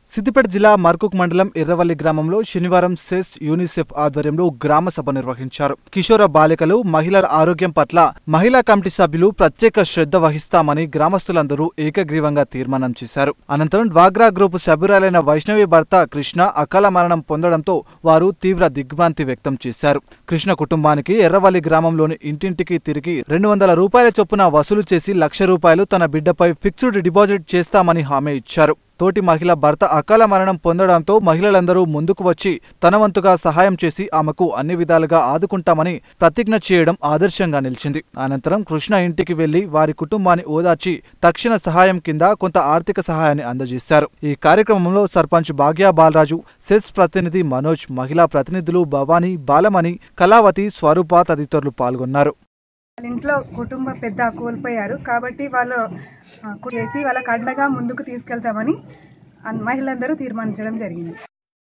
సిద్దిపేట జిల్లా మర్కుక్ మండలం ఎర్రవల్లి గ్రామంలో శనివారం సెస్ యూనిసెఫ్ ఆధ్వర్యంలో గ్రామ సభ నిర్వహించారు కిషోర బాలికలు మహిళల ఆరోగ్యం పట్ల మహిళా కమిటీ సభ్యులు ప్రత్యేక శ్రద్ధ వహిస్తామని గ్రామస్తులందరూ ఏకగ్రీవంగా తీర్మానం చేశారు అనంతరం డ్వాగ్రా గ్రూపు సభ్యురాలైన వైష్ణవి భర్త కృష్ణ అకాల మరణం పొందడంతో వారు తీవ్ర దిగ్భ్రాంతి వ్యక్తం చేశారు కృష్ణ కుటుంబానికి ఎర్రవల్లి గ్రామంలోని ఇంటింటికి తిరిగి రెండు వందల రూపాయల చొప్పున వసూలు చేసి లక్ష రూపాయలు తన బిడ్డపై ఫిక్స్డ్ డిపాజిట్ చేస్తామని హామీ ఇచ్చారు తోటి మహిళ భర్త అకాల మరణం పొందడంతో మహిళలందరూ ముందుకు వచ్చి తన వంతుగా సహాయం చేసి ఆమెకు అన్ని విధాలుగా ఆదుకుంటామని ప్రతిజ్ఞ చేయడం ఆదర్శంగా నిలిచింది అనంతరం కృష్ణ ఇంటికి వెళ్లి వారి కుటుంబాన్ని ఓదార్చి తక్షణ సహాయం కింద కొంత ఆర్థిక సహాయాన్ని అందజేశారు ఈ కార్యక్రమంలో సర్పంచ్ భాగ్యా బాలరాజు సెస్ ప్రతినిధి మనోజ్ మహిళా ప్రతినిధులు భవానీ బాలమణి కళావతి స్వరూప తదితరులు పాల్గొన్నారు వాళ్ళ ఇంట్లో కుటుంబ పెద్ద కోల్పోయారు కాబట్టి వాళ్ళు ఆ, చేసి వాళ్ళ కండగా ముందుకు తీసుకెళ్తామని అన్- మహిళలందరూ తీర్మానించడం జరిగింది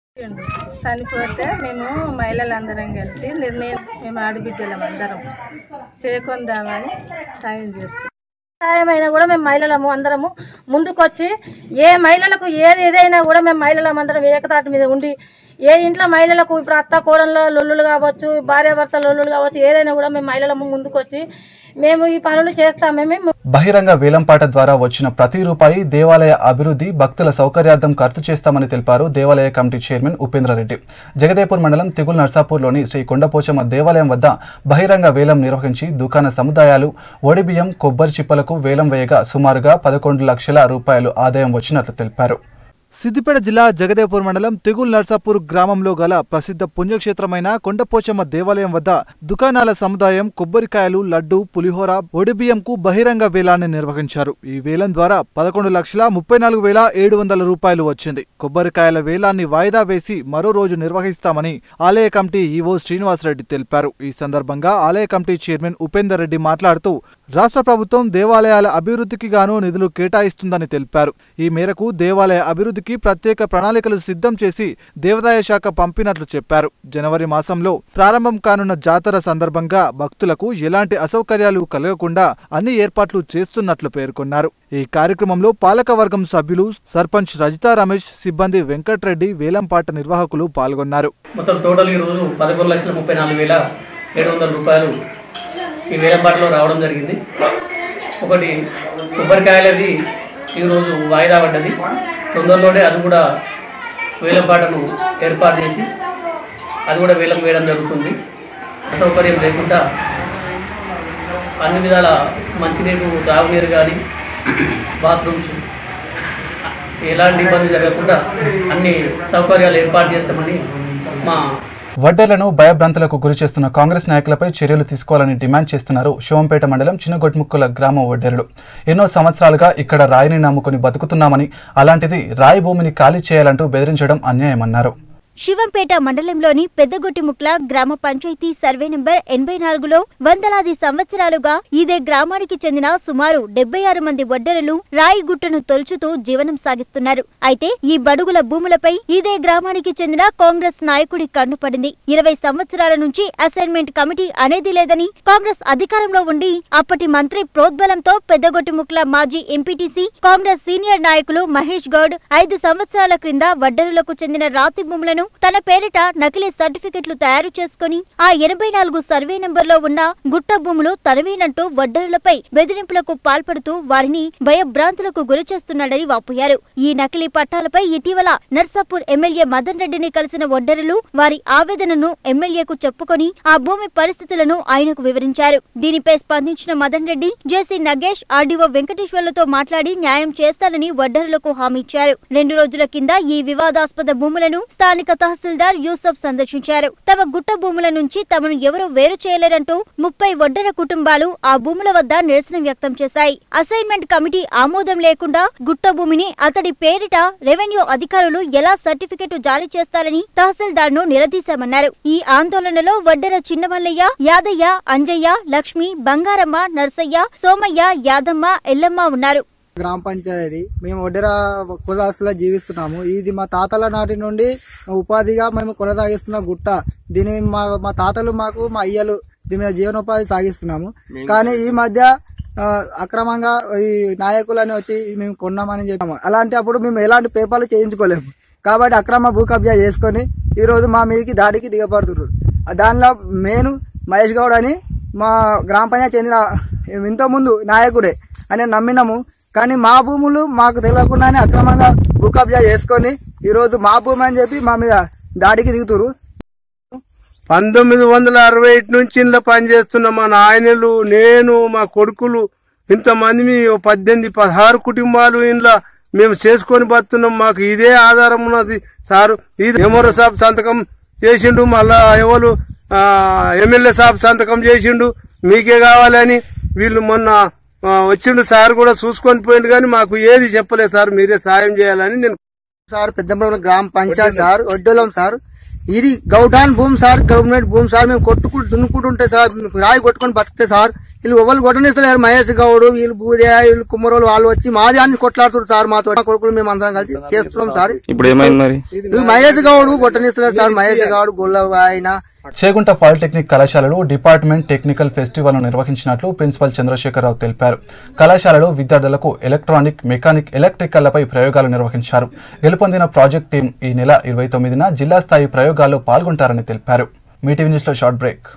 చనిపోతే మేము మహిళలందరం కలిసి నిర్ణయం మేము ఆడబిడ్డలం అందరం చేకొందామని సాయం చేస్తాం సాయమైనా కూడా మేము మహిళలము అందరము ముందుకొచ్చి ఏ మహిళలకు ఏది ఏదైనా కూడా మేము మహిళలం అందరం ఏకతాటి మీద ఉండి ఏ ఇంట్లో మహిళలకు ఇప్పుడు అత్త కోడళ్ళ లొల్లులు కావచ్చు భార్యాభర్త లొల్లులు కావచ్చు ఏదైనా కూడా మేము మహిళలము ముందుకొచ్చి మేము ఈ పనులు చేస్తామే మేము బహిరంగ వేలంపాట ద్వారా వచ్చిన ప్రతి రూపాయి దేవాలయ అభివృద్ధి భక్తుల సౌకర్యార్థం ఖర్చు చేస్తామని తెలిపారు దేవాలయ కమిటీ చైర్మన్ ఉపేంద్రారెడ్డి జగదేపూర్ మండలం తిగుల్ నర్సాపూర్లోని శ్రీ కొండపోచమ్మ దేవాలయం వద్ద బహిరంగ వేలం నిర్వహించి దుకాణ సముదాయాలు ఒడిబియ్యం కొబ్బరి చిప్పలకు వేలం వేయగా సుమారుగా పదకొండు లక్షల రూపాయలు ఆదాయం వచ్చినట్లు తెలిపారు సిద్దిపేట జిల్లా జగదేపూర్ మండలం తెగుల్ నర్సాపూర్ గ్రామంలో గల ప్రసిద్ధ పుణ్యక్షేత్రమైన కొండపోచమ్మ దేవాలయం వద్ద దుకాణాల సముదాయం కొబ్బరికాయలు లడ్డు పులిహోర ఒడిబియ్యంకు బహిరంగ వేలాన్ని నిర్వహించారు ఈ వేలం ద్వారా పదకొండు లక్షల ముప్పై నాలుగు వేల ఏడు వందల రూపాయలు వచ్చింది కొబ్బరికాయల వేలాన్ని వాయిదా వేసి మరో రోజు నిర్వహిస్తామని ఆలయ కమిటీ ఈవో శ్రీనివాసరెడ్డి తెలిపారు ఈ సందర్భంగా ఆలయ కమిటీ చైర్మన్ ఉపేందర్ రెడ్డి మాట్లాడుతూ రాష్ట్ర ప్రభుత్వం దేవాలయాల అభివృద్ధికి గాను నిధులు కేటాయిస్తుందని తెలిపారు ఈ మేరకు దేవాలయ అభివృద్ధికి ప్రత్యేక ప్రణాళికలు సిద్ధం చేసి దేవాదాయ శాఖ పంపినట్లు చెప్పారు జనవరి మాసంలో ప్రారంభం కానున్న జాతర సందర్భంగా భక్తులకు ఎలాంటి అసౌకర్యాలు కలగకుండా అన్ని ఏర్పాట్లు చేస్తున్నట్లు పేర్కొన్నారు ఈ కార్యక్రమంలో పాలకవర్గం సభ్యులు సర్పంచ్ రజితా రమేష్ సిబ్బంది వెంకట్రెడ్డి వేలంపాట నిర్వాహకులు పాల్గొన్నారు మొత్తం టోటల్ ఈరోజు పదకొండు లక్షల ముప్పై నాలుగు వేల ఏడు వందల రూపాయలు ఈ వేలంపాటలో రావడం జరిగింది ఒకటి కొబ్బరికాయలది ఈరోజు వాయిదా పడ్డది తొందరలోనే అది కూడా వేలంపాటను ఏర్పాటు చేసి అది కూడా వేలం వేయడం జరుగుతుంది అసౌకర్యం లేకుండా అన్ని విధాల మంచినీరు త్రాగునీరు కానీ బాత్రూమ్స్ ఎలాంటి ఇబ్బంది జరగకుండా అన్ని సౌకర్యాలు ఏర్పాటు చేస్తామని మా వడ్డేర్లను భయభ్రాంతులకు గురి చేస్తున్న కాంగ్రెస్ నాయకులపై చర్యలు తీసుకోవాలని డిమాండ్ చేస్తున్నారు శివంపేట మండలం చిన్నగొట్ముక్కల గ్రామ వడ్డేరులు ఎన్నో సంవత్సరాలుగా ఇక్కడ రాయిని నమ్ముకుని బతుకుతున్నామని అలాంటిది రాయి భూమిని ఖాళీ చేయాలంటూ బెదిరించడం అన్యాయమన్నారు శివంపేట మండలంలోని పెద్దగొట్టిముక్ల గ్రామ పంచాయతీ సర్వే నెంబర్ ఎనభై నాలుగులో వందలాది సంవత్సరాలుగా ఇదే గ్రామానికి చెందిన సుమారు డెబ్బై ఆరు మంది వడ్డెరలు రాయి గుట్టను తొలుచుతూ జీవనం సాగిస్తున్నారు అయితే ఈ బడుగుల భూములపై ఇదే గ్రామానికి చెందిన కాంగ్రెస్ నాయకుడి కన్ను పడింది ఇరవై సంవత్సరాల నుంచి అసైన్మెంట్ కమిటీ అనేది లేదని కాంగ్రెస్ అధికారంలో ఉండి అప్పటి మంత్రి ప్రోద్బలంతో పెద్దగొట్టిముక్ల మాజీ ఎంపీటీసీ కాంగ్రెస్ సీనియర్ నాయకులు మహేష్ గౌడ్ ఐదు సంవత్సరాల క్రింద వడ్డరులకు చెందిన రాతి భూములను తన పేరిట నకిలీ సర్టిఫికెట్లు తయారు చేసుకుని ఆ ఎనభై నాలుగు సర్వే నెంబర్లో ఉన్న గుట్ట భూములు తనవేనంటూ వడ్డరులపై బెదిరింపులకు పాల్పడుతూ వారిని భయభ్రాంతులకు గురి చేస్తున్నాడని వాపోయారు ఈ నకిలీ పట్టాలపై ఇటీవల నర్సాపూర్ ఎమ్మెల్యే మదన్ రెడ్డిని కలిసిన వడ్డరులు వారి ఆవేదనను ఎమ్మెల్యేకు చెప్పుకొని ఆ భూమి పరిస్థితులను ఆయనకు వివరించారు దీనిపై స్పందించిన మదన్ రెడ్డి జేసీ నగేష్ ఆర్డీఓ వెంకటేశ్వర్లతో మాట్లాడి న్యాయం చేస్తానని వడ్డరులకు హామీ ఇచ్చారు రెండు రోజుల కింద ఈ వివాదాస్పద భూములను స్థానిక తహసీల్దార్ యూసఫ్ సందర్శించారు తమ గుట్ట భూముల నుంచి తమను ఎవరూ వేరు చేయలేరంటూ ముప్పై వడ్డర కుటుంబాలు ఆ భూముల వద్ద నిరసన వ్యక్తం చేశాయి అసైన్మెంట్ కమిటీ ఆమోదం లేకుండా గుట్ట భూమిని అతడి పేరిట రెవెన్యూ అధికారులు ఎలా సర్టిఫికెట్ జారీ చేస్తారని తహసీల్దార్ ను నిలదీశామన్నారు ఈ ఆందోళనలో వడ్డెర చిన్నమల్లయ్య యాదయ్య అంజయ్య లక్ష్మి బంగారమ్మ నర్సయ్య సోమయ్య యాదమ్మ ఎల్లమ్మ ఉన్నారు గ్రామ పంచాయతీ మేము ఒడ్డెర కులాసులో జీవిస్తున్నాము ఇది మా తాతల నాటి నుండి ఉపాధిగా మేము కొనసాగిస్తున్న గుట్ట దీని మా మా తాతలు మాకు మా అయ్యలు దీని మీద జీవనోపాధి సాగిస్తున్నాము కానీ ఈ మధ్య ఆ, అక్రమంగా ఈ నాయకులని వచ్చి మేము కొన్నామని చెప్పాము అలాంటి అప్పుడు మేము ఎలాంటి పేపర్లు చేయించుకోలేము కాబట్టి అక్రమ భూ కబ్జా చేసుకొని ఈ రోజు మా మీదకి దాడికి దిగబడుతున్నారు ఆ దానిలో మెయిన్ మహేష్ గౌడ్ అని మా గ్రామ పంచాయతీ చెందిన ఇంతో ముందు నాయకుడే అని నమ్మినాము కానీ మా భూములు మాకు తెలియకుండానే అక్రమంగా భూ కబ్జా చేసుకొని ఈ రోజు మా భూమి అని చెప్పి మా మీద దాడికి దిగుతురు పంతొమ్మిది వందల అరవై ఐదు నుంచి ఇంట్లో పనిచేస్తున్న మా నాయనలు నేను మా కొడుకులు ఇంతమంది మీ ఓ పద్దెనిమిది పదహారు కుటుంబాలు ఇంట్లో మేము చేసుకొని బతున్నాం మాకు ఇదే ఆధారం ఉన్నది సారు ఇది ఎమోరో సాబ్ సంతకం చేసిండు మళ్ళా ఎవరు ఆ, ఎమ్మెల్యే సాబ్ సంతకం చేసిండు మీకే కావాలని వీళ్ళు మొన్న ఆ, వచ్చిండు సార్ కూడా చూసుకొని పోయిండు కానీ మాకు ఏది చెప్పలేదు సార్ మీరే సాయం చేయాలని నేను సార్ పెద్దంపల్లి గ్రామ పంచాయత్ సార్ ఒడ్డోలం సార్ ఇది గౌడాన్ భూమి సార్ గవర్నమెంట్ భూమి సార్ మేము కొట్టుకుంటూ దున్నుకుంటుంటే సార్ రాయి కొట్టుకొని బతికితే సార్ వీళ్ళు ఎవరు కొట్టనిస్తలేరు మహేష్ గౌడ్ వీళ్ళు బూదే వీళ్ళు కుమ్మరోలు వాళ్ళు వచ్చి మాది అని కొట్లాడుతున్నారు సార్ మాతో మా కొడుకులు మేము అందరం కలిసి చేస్తున్నాం సార్ ఇప్పుడు ఏమైంది మరి ఇది మహేష్ గౌడ్ కొట్టనిస్తలేరు సార్ మహేష్ గౌడ్ గొల్ల ఆయన చేగుంట పాలిటెక్నిక్ కళాశాలలో డిపార్ట్మెంట్ టెక్నికల్ ఫెస్టివల్ నిర్వహించినట్లు ప్రిన్సిపల్ చంద్రశేఖరరావు తెలిపారు కళాశాలలో విద్యార్థులకు ఎలక్ట్రానిక్ మెకానిక్ ఎలక్ట్రికల్లపై ప్రయోగాలు నిర్వహించారు గెలుపొందిన ప్రాజెక్ట్ టీం ఈ నెల ఇరవై తొమ్మిదిన జిల్లా స్థాయి ప్రయోగాల్లో పాల్గొంటారని తెలిపారు మీటీవీ న్యూస్లో short break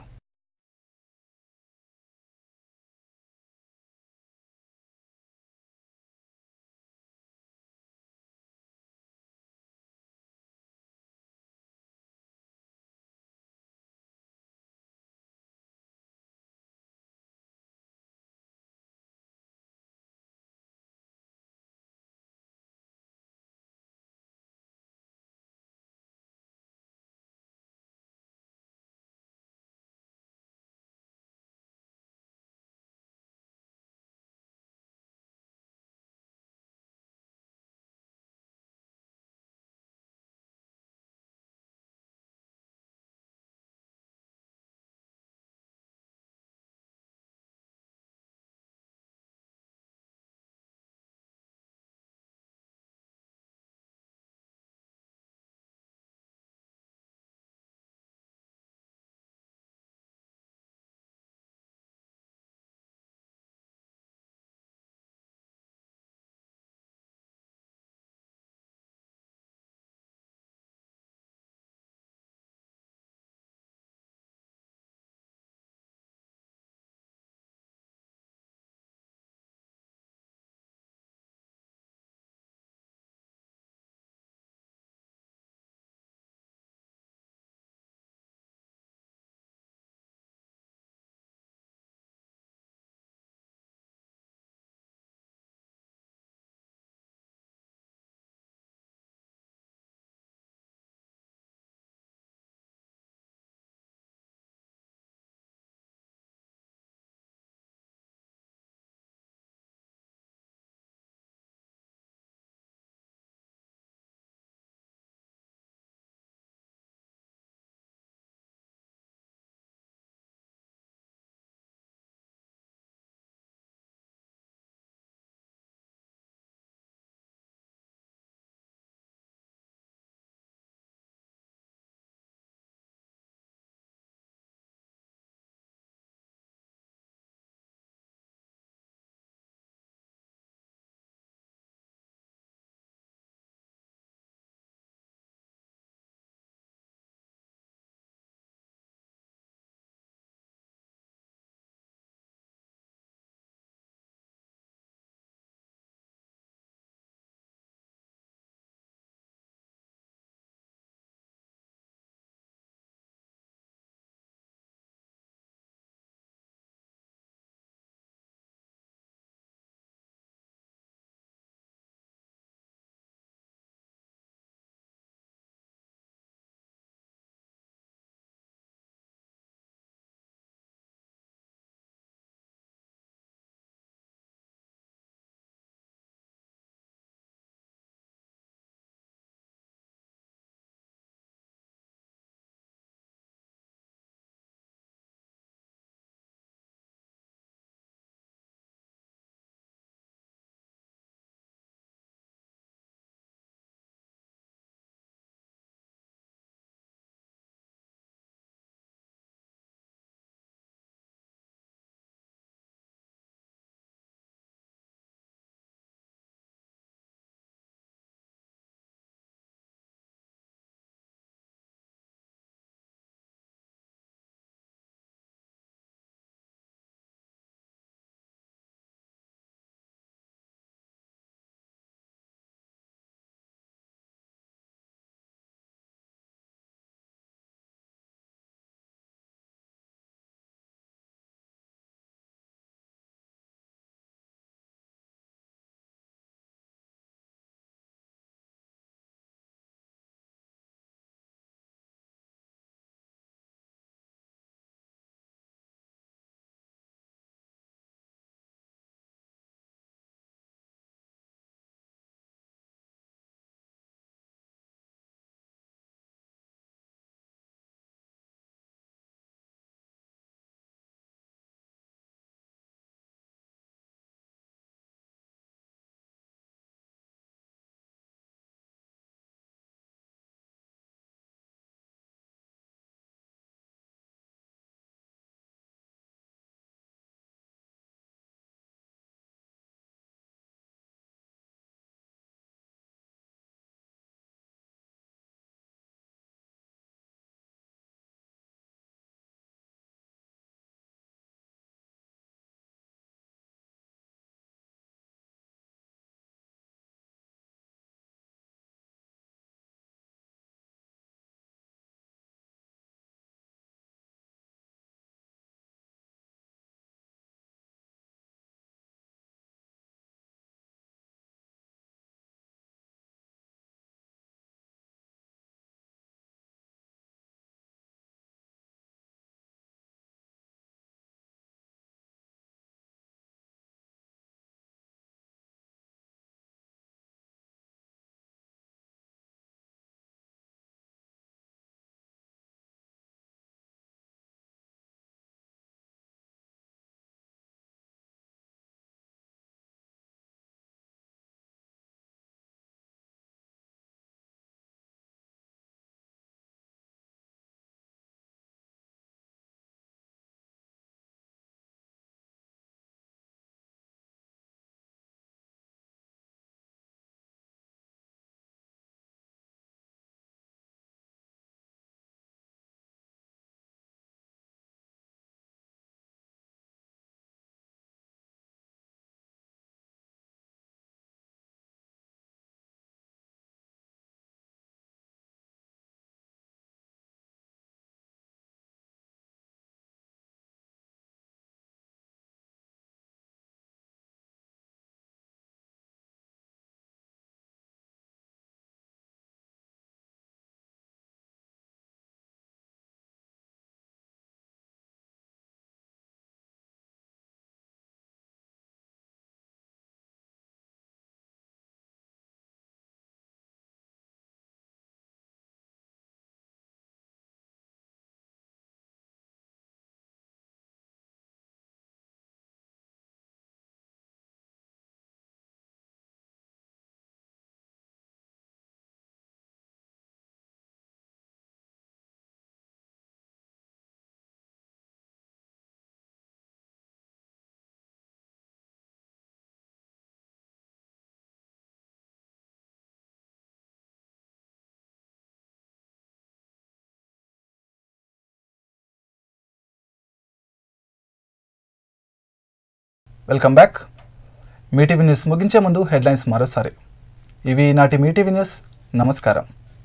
welcome back Mee TV news ముగించే ముందు హెడ్లైన్స్ మరోసారి ఇవి నాటి మీటీవీ న్యూస్ నమస్కారం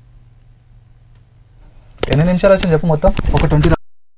ఎన్ని నిమిషాలు వచ్చింది చెప్పు మొత్తం ఒక ట్వంటీ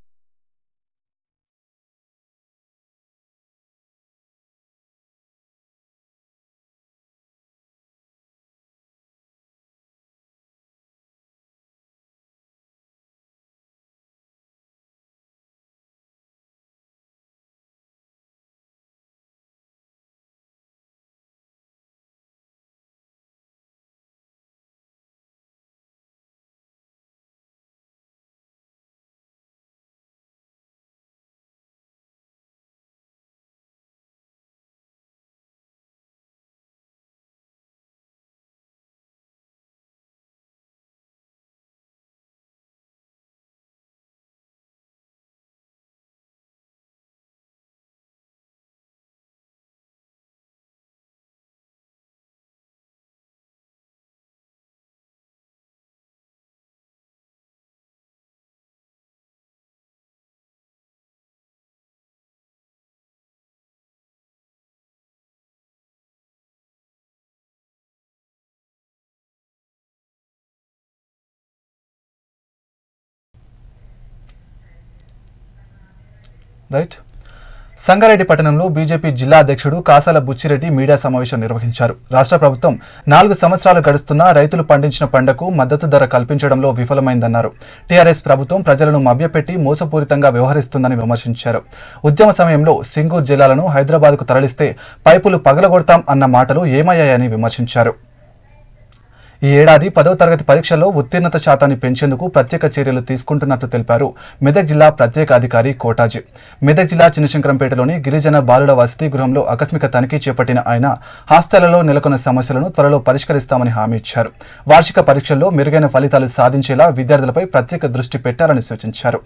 రైట్ సంగారెడ్డి పట్టణంలో బీజేపీ జిల్లా అధ్యక్షుడు కాసాల బుచ్చిరెడ్డి మీడియా సమావేశం నిర్వహించారు రాష్ట్ర ప్రభుత్వం నాలుగు సంవత్సరాలు గడుస్తున్నా రైతులు పండించిన పంటకు మద్దతు ధర కల్పించడంలో విఫలమైందన్నారు టీఆర్ఎస్ ప్రభుత్వం ప్రజలను మభ్యపెట్టి మోసపూరితంగా వ్యవహరిస్తుందని విమర్శించారు ఉద్యమ సమయంలో సింగూర్ జిల్లాలను హైదరాబాద్కు తరలిస్తే పైపులు పగలగొడతాం అన్న మాటలు ఏమయ్యాయని విమర్శించారు ఈ ఏడాది పదవ తరగతి పరీక్షల్లో ఉత్తీర్ణత శాతాన్ని పెంచేందుకు ప్రత్యేక చర్యలు తీసుకుంటున్నట్లు తెలిపారు మెదక్ జిల్లా ప్రత్యేక అధికారి కోటాజీ మెదక్ జిల్లా చిన్నశంకరంపేటలోని గిరిజన బాలుడ వసతి గృహంలో ఆకస్మిక తనిఖీ చేపట్టిన ఆయన హాస్టళ్లలో నెలకొన్న సమస్యలను త్వరలో పరిష్కరిస్తామని హామీ ఇచ్చారు వార్షిక పరీక్షల్లో మెరుగైన ఫలితాలు సాధించేలా విద్యార్థులపై ప్రత్యేక దృష్టి పెట్టాలని సూచించారు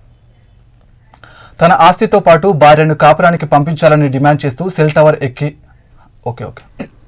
తన ఆస్తితో పాటు భార్యను కాపురానికి పంపించాలని డిమాండ్ చేస్తూ సెల్ టవర్ ఎక్కి ఓకే ఓకే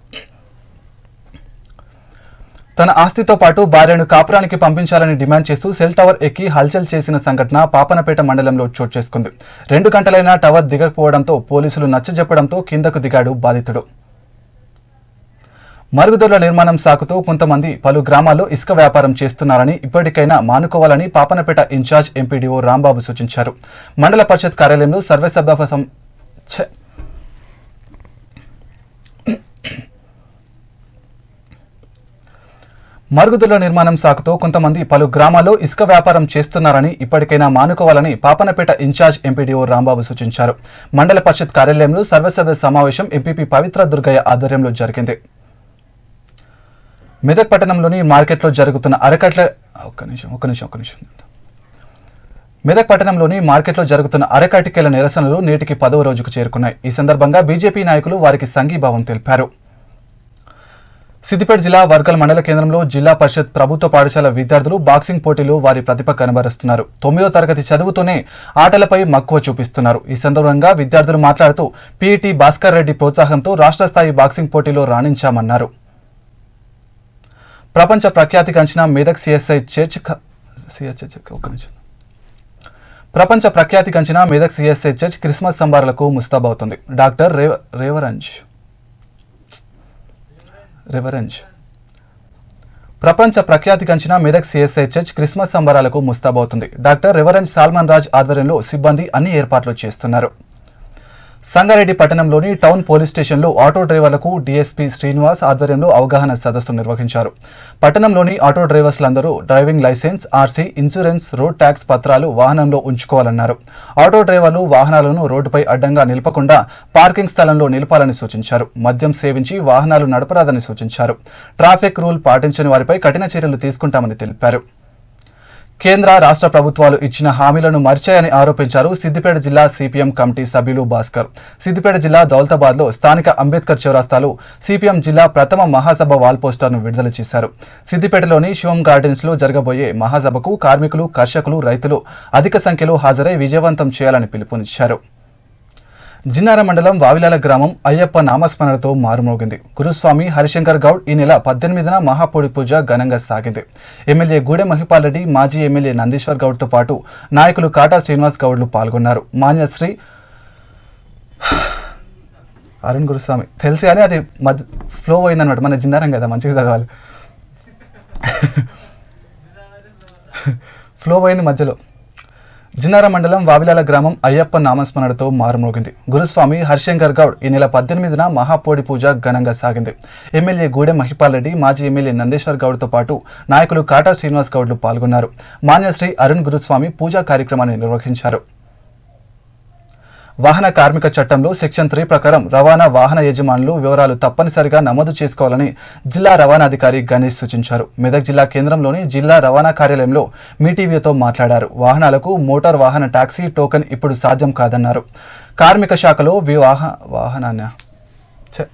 తన ఆస్తితో పాటు భార్యను కాపురానికి పంపించాలని డిమాండ్ చేస్తూ సెల్ టవర్ ఎక్కి హల్చల్ చేసిన సంఘటన పాపనపేట మండలంలో చోటు చేసుకుంది రెండు గంటలైనా టవర్ దిగకపోవడంతో పోలీసులు నచ్చజెప్పడంతో కిందకు దిగాడు బాధితుడు మరుగుదొడ్ల నిర్మాణం సాకుతో కొంతమంది పలు గ్రామాల్లో ఇసుక వ్యాపారం చేస్తున్నారని ఇప్పటికైనా మానుకోవాలని పాపనపేట ఇన్ఛార్జ్ ఎంపీడీఓ రాంబాబు సూచించారు మండల పరిషత్ కార్యాలయంలో సర్వసభ్య సం- ఛ! మరుగుదొడ్ల నిర్మాణం సాకుతో కొంతమంది పలు గ్రామాల్లో ఇసుక వ్యాపారం చేస్తున్నారని ఇప్పటికైనా మానుకోవాలని పాపనపేట ఇన్ఛార్జ్ ఎంపీడీఓ రాంబాబు సూచించారు మండల పరిషత్ కార్యాలయంలో సర్వసభ్య సమావేశం ఎంపీపీ పవిత్ర దుర్గయ్య ఆధ్వర్యంలో జరిగింది మెదక్ పట్టణంలోని మార్కెట్లో జరుగుతున్న అరకట్ల ఒక్క నిమిషం ఒక్క నిమిషం ఒక్క నిమిషం మెదక్ పట్టణంలోని మార్కెట్లో జరుగుతున్న అరకటికేల నిరసనలు నేటికి పదవ రోజుకు చేరుకున్నాయి ఈ సందర్భంగా బీజేపీ నాయకులు వారికి సంఘీభావం తెలిపారు సిద్దిపేట జిల్లా వర్గల్ మండల కేంద్రంలో జిల్లా పరిషత్ ప్రభుత్వ పాఠశాల విద్యార్థులు బాక్సింగ్ పోటీలో వారి ప్రతిభ కనబరుస్తున్నారు తొమ్మిదో తరగతి చదువుతూనే ఆటలపై మక్కువ చూపిస్తున్నారు ఈ సందర్భంగా విద్యార్థులు మాట్లాడుతూ పీఈటీ భాస్కర్ రెడ్డి ప్రోత్సాహంతో రాష్ట్ర స్థాయి బాక్సింగ్ పోటీలో రాణించామన్నారు ప్రపంచ ప్రఖ్యాతిగాంచిన మెదక్ సిఎస్ఐ చర్చ్ క- సిఎస్ఐ ఒక్క నిమిషం ప్రపంచ ప్రఖ్యాతిగాంచిన మెదక్ సిఎస్ఐ చర్చ్ క్రిస్మస్ సంబారాలకు ముస్తాబవుతుంది డాక్టర్ రేవ రేవరంజ్ రివరెంజ్ ప్రపంచ ప్రఖ్యాతిగాంచిన మెదక్ సిఎస్ఐ చర్చ్ క్రిస్మస్ సంబరాలకు ముస్తాబవుతుంది డాక్టర్ రివరెంజ్ సాల్మన్ రాజ్ ఆధ్వర్యంలో సిబ్బంది అన్ని ఏర్పాట్లు చేస్తున్నారు సంగారెడ్డి పట్టణంలోని టౌన్ పోలీస్ స్టేషన్లో ఆటో డ్రైవర్లకు డీఎస్పీ శ్రీనివాస్ ఆధ్వర్యంలో అవగాహన సదస్సు నిర్వహించారు పట్టణంలోని ఆటో డ్రైవర్స్లందరూ driving licence RC insurance road tax పత్రాలు వాహనంలో ఉంచుకోవాలన్నారు ఆటో డ్రైవర్లు వాహనాలను రోడ్డుపై అడ్డంగా నిలపకుండా పార్కింగ్ స్థలంలో నిలపాలని సూచించారు మద్యం సేవించి వాహనాలు నడపరాదని సూచించారు ట్రాఫిక్ రూల్ పాటించని వారిపై కఠిన చర్యలు తీసుకుంటామని తెలిపారు కేంద్ర రాష్ట్ర ప్రభుత్వాలు ఇచ్చిన హామీలను మర్చాయని ఆరోపించారు సిద్దిపేట జిల్లా సిపిఎం కమిటీ సభ్యులు భాస్కర్ సిద్దిపేట జిల్లా దౌలతాబాద్లో స్థానిక అంబేద్కర్ చౌరాస్తాలో సిపిఎం జిల్లా ప్రథమ మహాసభ వాల్ పోస్టర్ను విడుదల చేశారు సిద్దిపేటలోని శివం గార్డెన్స్ లో జరగబోయే మహాసభకు కార్మికులు కర్షకులు రైతులు అధిక సంఖ్యలో హాజరై విజయవంతం చేయాలని పిలుపునిచ్చారు జిన్నార మండలం వావిలాల గ్రామం అయ్యప్ప నామస్మరణతో మారుమోగింది గురుస్వామి హరిశంకర్ గౌడ్ ఈ నెల పద్దెనిమిదిన మహాపొడి పూజ ఘనంగా సాగింది ఎమ్మెల్యే గూడెం మహిపాల్ రెడ్డి మాజీ ఎమ్మెల్యే నందీశ్వర్ గౌడ్తో పాటు నాయకులు కాటా శ్రీనివాస్ గౌడ్లు పాల్గొన్నారు మాన్యశ్రీ అరుణ్ గురుస్వామి తెలుసు కానీ అది మధ్య ఫ్లో పోయిందనమాట మన జిన్నారం కదా మంచిగా చదవాలి ఫ్లో పోయింది మధ్యలో జిన్నార మండలం వావిలాల గ్రామం అయ్యప్ప నామస్మరణతో మారుమోగింది గురుస్వామి హర్షంకర్ గౌడ్ ఈ నెల పద్దెనిమిదిన మహాపోడి పూజ ఘనంగా సాగింది ఎమ్మెల్యే గూడెం మహిపాల్ రెడ్డి మాజీ ఎమ్మెల్యే నందేశ్వర్ గౌడ్తో పాటు నాయకులు కాటా శ్రీనివాస్ గౌడ్లు పాల్గొన్నారు మాన్యశ్రీ అరుణ్ గురుస్వామి పూజా కార్యక్రమాన్ని నిర్వహించారు వాహన కార్మిక చట్టంలో సెక్షన్ త్రీ ప్రకారం రవాణా వాహన యజమానులు వివరాలు తప్పనిసరిగా నమోదు చేసుకోవాలని జిల్లా రవాణాధికారి గణేష్ సూచించారు మెదక్ జిల్లా కేంద్రంలోని జిల్లా రవాణా కార్యాలయంలో మీటీవీతో మాట్లాడారు వాహనాలకు మోటార్ వాహన టాక్సీ టోకెన్ ఇప్పుడు సాధ్యం కాదన్నారు కార్మిక శాఖలో వివాహ వాహనాన్ని ఛ.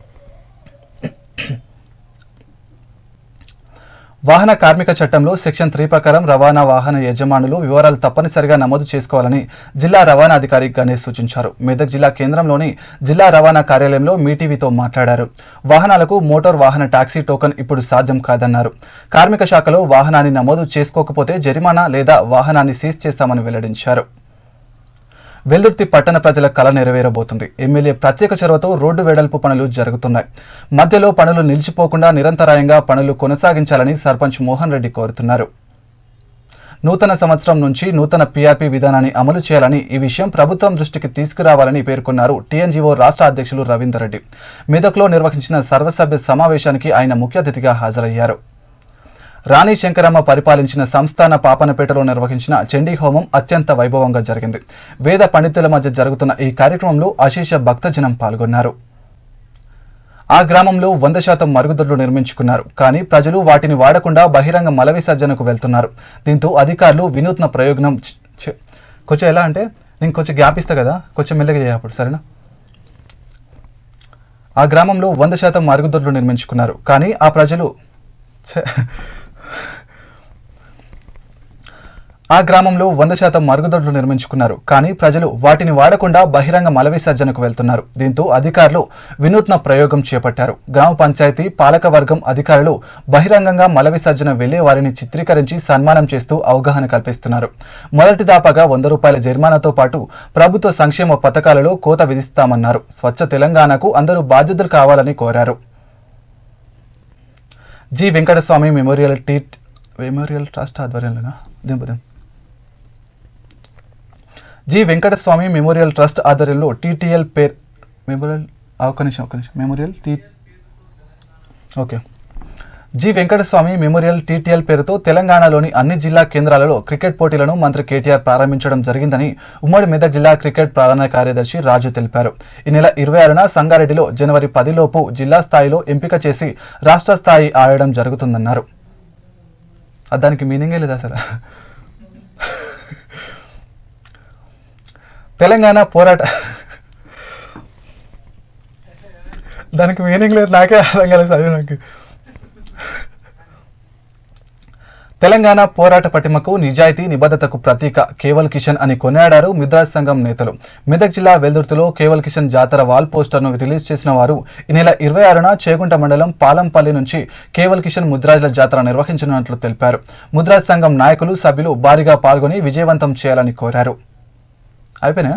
వాహన కార్మిక చట్టంలో సెక్షన్ త్రీ ప్రకారం రవాణా వాహన యజమానులు వివరాలు తప్పనిసరిగా నమోదు చేసుకోవాలని జిల్లా రవాణా అధికారి గణేష్ సూచించారు మెదక్ జిల్లా కేంద్రంలోని జిల్లా రవాణా కార్యాలయంలో మీటీవీతో మాట్లాడారు వాహనాలకు మోటార్ వాహన టాక్సీ టోకెన్ ఇప్పుడు సాధ్యం కాదన్నారు కార్మిక శాఖలో వాహనాన్ని నమోదు చేసుకోకపోతే జరిమానా లేదా వాహనాన్ని సీజ్ చేస్తామని వెల్లడించారు వెల్దుర్తి పట్టణ ప్రజల కళ నెరవేరబోతుంది ఎమ్మెల్యే ప్రత్యేక చొరవతో రోడ్డు వెడల్పు పనులు జరుగుతున్నాయి మధ్యలో పనులు నిలిచిపోకుండా నిరంతరాయంగా పనులు కొనసాగించాలని సర్పంచ్ మోహన్ రెడ్డి కోరుతున్నారు నూతన సంవత్సరం నుంచి నూతన పీఆర్పీ విధానాన్ని అమలు చేయాలని ఈ విషయం ప్రభుత్వం దృష్టికి తీసుకురావాలని పేర్కొన్నారు టీఎన్జీఓ రాష్ట్ర అధ్యక్షులు రవీందర్ రెడ్డి మెదక్లో నిర్వహించిన సర్వసభ్య సమావేశానికి ఆయన ముఖ్య అతిథిగా హాజరయ్యారు రాణి శంకరమ్మ పరిపాలించిన సంస్థాన పాపనపేటలో నిర్వహించిన చండీ హోమం అత్యంత వైభవంగా జరిగింది వేద పండితుల మధ్య జరుగుతున్న ఈ కార్యక్రమంలో అశేష భక్తజనం పాల్గొన్నారు ఆ గ్రామంలో వంద శాతం మరుగుదొడ్లు నిర్మించుకున్నారు కానీ ప్రజలు వాటిని వాడకుండా బహిరంగ మల విసర్జనకు వెళ్తున్నారు దీంతో అధికారులు వినూత్న ప్రయోజనం చ- చ- కొంచెం ఎలా అంటే నేను కొంచెం గ్యాప్ ఇస్తా కదా కొంచెం మెల్లగా చేయప్పుడు సరేనా ఆ గ్రామంలో వంద శాతం మరుగుదొడ్లు నిర్మించుకున్నారు కానీ ఆ ప్రజలు ఛ! ఆ గ్రామంలో వంద శాతం మరుగుదొడ్లు నిర్మించుకున్నారు కానీ ప్రజలు వాటిని వాడకుండా బహిరంగ మల విసర్జనకు వెళ్తున్నారు దీంతో అధికారులు వినూత్న ప్రయోగం చేపట్టారు గ్రామ పంచాయతీ పాలక వర్గం అధికారులు బహిరంగంగా మల విసర్జన వెళ్లే వారిని చిత్రీకరించి సన్మానం చేస్తూ అవగాహన కల్పిస్తున్నారు మొదటి దాపాగా వంద రూపాయల జరిమానాతో పాటు ప్రభుత్వ సంక్షేమ పథకాలలో కోత విధిస్తామన్నారు స్వచ్ఛ తెలంగాణకు అందరూ బాధ్యతలు కావాలని కోరారు G Venkataswamy memorial T memorial trust ఆధ్వర్యంలోనా దింపుదాం జి వెంకటస్వామి మెమోరియల్ ట్రస్ట్ ఆధ్వర్యంలో టీటీఎల్ పేర్ మెమోరియల్ ఆ, ఒక్క నిమిషం ఒక్క నిమిషం memorial T okay G Venkataswamy memorial TTL పేరుతో తెలంగాణలోని అన్ని జిల్లా కేంద్రాలలో క్రికెట్ పోటీలను మంత్రి కేటీఆర్ ప్రారంభించడం జరిగిందని ఉమ్మడి మెదక్ జిల్లా క్రికెట్ ప్రధాన కార్యదర్శి రాజు తెలిపారు ఈ నెల ఇరవై ఆరున సంగారెడ్డిలో జనవరి పదిలోపు జిల్లా స్థాయిలో ఎంపిక చేసి రాష్ట్ర స్థాయి ఆడడం జరుగుతుందన్నారు ఆ, దానికి మీనింగే లేదు అసలు తెలంగాణ పోరాట దానికి మీనింగ్ లేదు నాకే అర్థం కాలేదు చదివి నాకు తెలంగాణ పోరాట పటిమకు నిజాయితీ నిబద్ధతకు ప్రతీక కేవల్ కిషన్ అని కొనియాడారు మిద్రాజ్ సంఘం నేతలు మెదక్ జిల్లా వెల్దుర్తిలో కేవల్ కిషన్ జాతర వాల్ పోస్టర్ను రిలీజ్ చేసిన వారు ఈ నెల ఇరవై ఆరున చేగుంట మండలం పాలంపల్లి నుంచి కేవల్ కిషన్ ముద్రాజ్ల జాతర నిర్వహించనున్నట్లు తెలిపారు ముద్రాజ్ సంఘం నాయకులు సభ్యులు భారీగా పాల్గొని విజయవంతం చేయాలని కోరారు అయిపోయినా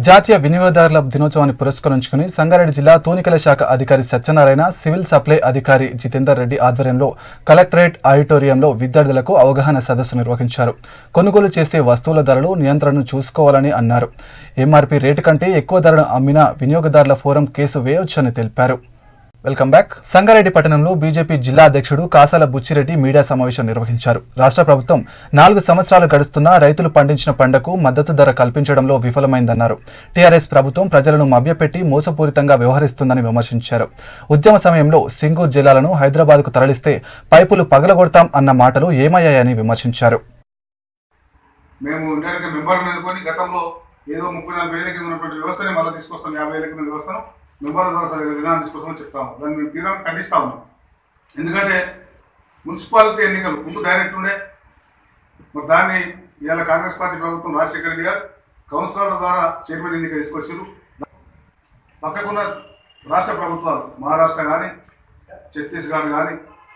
జాతీయ వినియోగదారుల దినోత్సవాన్ని పురస్కరించుకుని సంగారెడ్డి జిల్లా తూనికల శాఖ అధికారి సత్యనారాయణ సివిల్ సప్లై అధికారి జితేందర్ రెడ్డి ఆధ్వర్యంలో కలెక్టరేట్ ఆడిటోరియంలో విద్యార్థులకు అవగాహన సదస్సు నిర్వహించారు కొనుగోలు చేసే వస్తువుల ధరలు నియంత్రణను చూసుకోవాలని అన్నారు ఎంఆర్పీ రేటు కంటే ఎక్కువ ధరను అమ్మిన వినియోగదారుల ఫోరం కేసు వేయొచ్చని తెలిపారు వెల్కమ్ బ్యాక్ సంగారెడ్డి పట్టణంలో బీజేపీ జిల్లా అధ్యక్షుడు కాసాల బుచ్చిరెడ్డి మీడియా సమావేశం నిర్వహించారు రాష్ట్ర ప్రభుత్వం నాలుగు సంవత్సరాలు గడుస్తున్నా రైతులు పండించిన పంటకు మద్దతు ధర కల్పించడంలో విఫలమైందన్నారు టీఆర్ఎస్ ప్రభుత్వం ప్రజలను మభ్యపెట్టి మోసపూరితంగా వ్యవహరిస్తుందని విమర్శించారు ఉద్యమ సమయంలో సింగూర్ జిల్లాలను హైదరాబాద్కు తరలిస్తే పైపులు పగలగొడతాం అన్న మాటలు ఏమయ్యాయని విమర్శించారు మేము ఇండైరెక్ట్ మెంబర్లను ఎన్నుకొని గతంలో ఏదో ముప్పై నలభై ఏళ్ళ కింద ఉన్నటువంటి వ్యవస్థని మళ్ళీ తీసుకొస్తాం యాభై ఏళ్ళ కింద వ్యవస్థను మెంబర్ల ద్వారా విధానం తీసుకొస్తామని చెప్తాము దాన్ని మేము తీవ్రంగా ఖండిస్తా ఉన్నాం ఎందుకంటే మున్సిపాలిటీ ఎన్నికలు ముందు డైరెక్ట్ ఉండే మరి దాన్ని ఇవాళ కాంగ్రెస్ పార్టీ ప్రభుత్వం రాజశేఖర రెడ్డి గారు కౌన్సిలర్ల ద్వారా చైర్మన్ ఎన్నిక తీసుకొచ్చారు పక్కకున్న రాష్ట్ర ప్రభుత్వాలు మహారాష్ట్ర కానీ ఛత్తీస్గఢ్ కానీ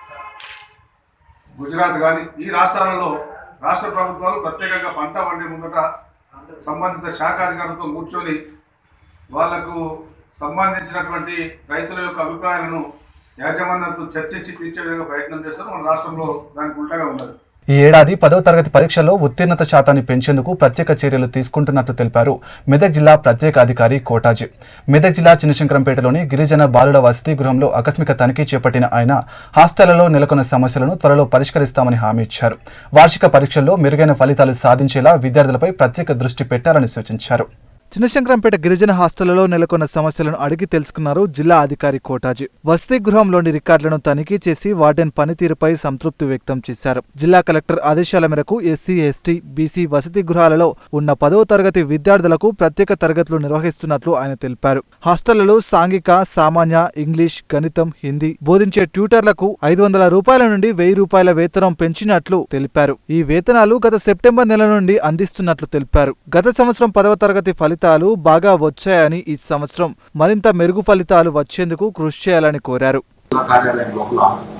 గుజరాత్ కానీ ఈ రాష్ట్రాలలో రాష్ట్ర ప్రభుత్వాలు ప్రత్యేకంగా పంట పండే ముందట సంబంధిత శాఖ అధికారులతో కూర్చొని వాళ్లకు సంబంధించినటువంటి రైతుల యొక్క అభిప్రాయాలను యాజమాన్యంతో చర్చించి తీర్చే విధంగా ప్రయత్నం చేస్తారు మన రాష్ట్రంలో దానికి ఉల్టాగా ఉన్నది ఈ ఏడాది పదవ తరగతి పరీక్షల్లో ఉత్తీర్ణత శాతాన్ని పెంచేందుకు ప్రత్యేక చర్యలు తీసుకుంటున్నట్లు తెలిపారు మెదక్ జిల్లా ప్రత్యేక అధికారి కోటాజీ మెదక్ జిల్లా చిన్నశంకరంపేటలోని గిరిజన బాలుల వసతి గృహంలో ఆకస్మిక తనిఖీ చేపట్టిన ఆయన హాస్టళ్లలో నెలకొన్న సమస్యలను త్వరలో పరిష్కరిస్తామని హామీ ఇచ్చారు వార్షిక పరీక్షల్లో మెరుగైన ఫలితాలు సాధించేలా విద్యార్థులపై ప్రత్యేక దృష్టి పెట్టాలని సూచించారు చిన్నశంకరంపేట గిరిజన హాస్టళ్లలో నెలకొన్న సమస్యలను అడిగి తెలుసుకున్నారు జిల్లా అధికారి కోటాజీ వసతి గృహంలోని రికార్డులను తనిఖీ చేసి వార్డెన్ పనితీరుపై సంతృప్తి వ్యక్తం చేశారు జిల్లా కలెక్టర్ ఆదేశాల మేరకు ఎస్సీ ఎస్టీ బీసీ వసతి గృహాలలో ఉన్న పదవ తరగతి విద్యార్థులకు ప్రత్యేక తరగతులు నిర్వహిస్తున్నట్లు ఆయన తెలిపారు హాస్టళ్లలో సాంఘిక సామాన్య ఇంగ్లీష్ గణితం హిందీ బోధించే ట్యూటర్లకు ఐదు వందల రూపాయల నుండి వెయ్యి రూపాయల వేతనం పెంచినట్లు తెలిపారు ఈ వేతనాలు గత సెప్టెంబర్ నెల నుండి అందిస్తున్నట్లు తెలిపారు గత సంవత్సరం పదవ తరగతి ఫలితాలు బాగా వచ్చాయని ఈ సంవత్సరం మరింత మెరుగు ఫలితాలు వచ్చేందుకు కృషి చేయాలని కోరారు జిల్లా కార్యాలయం లోపల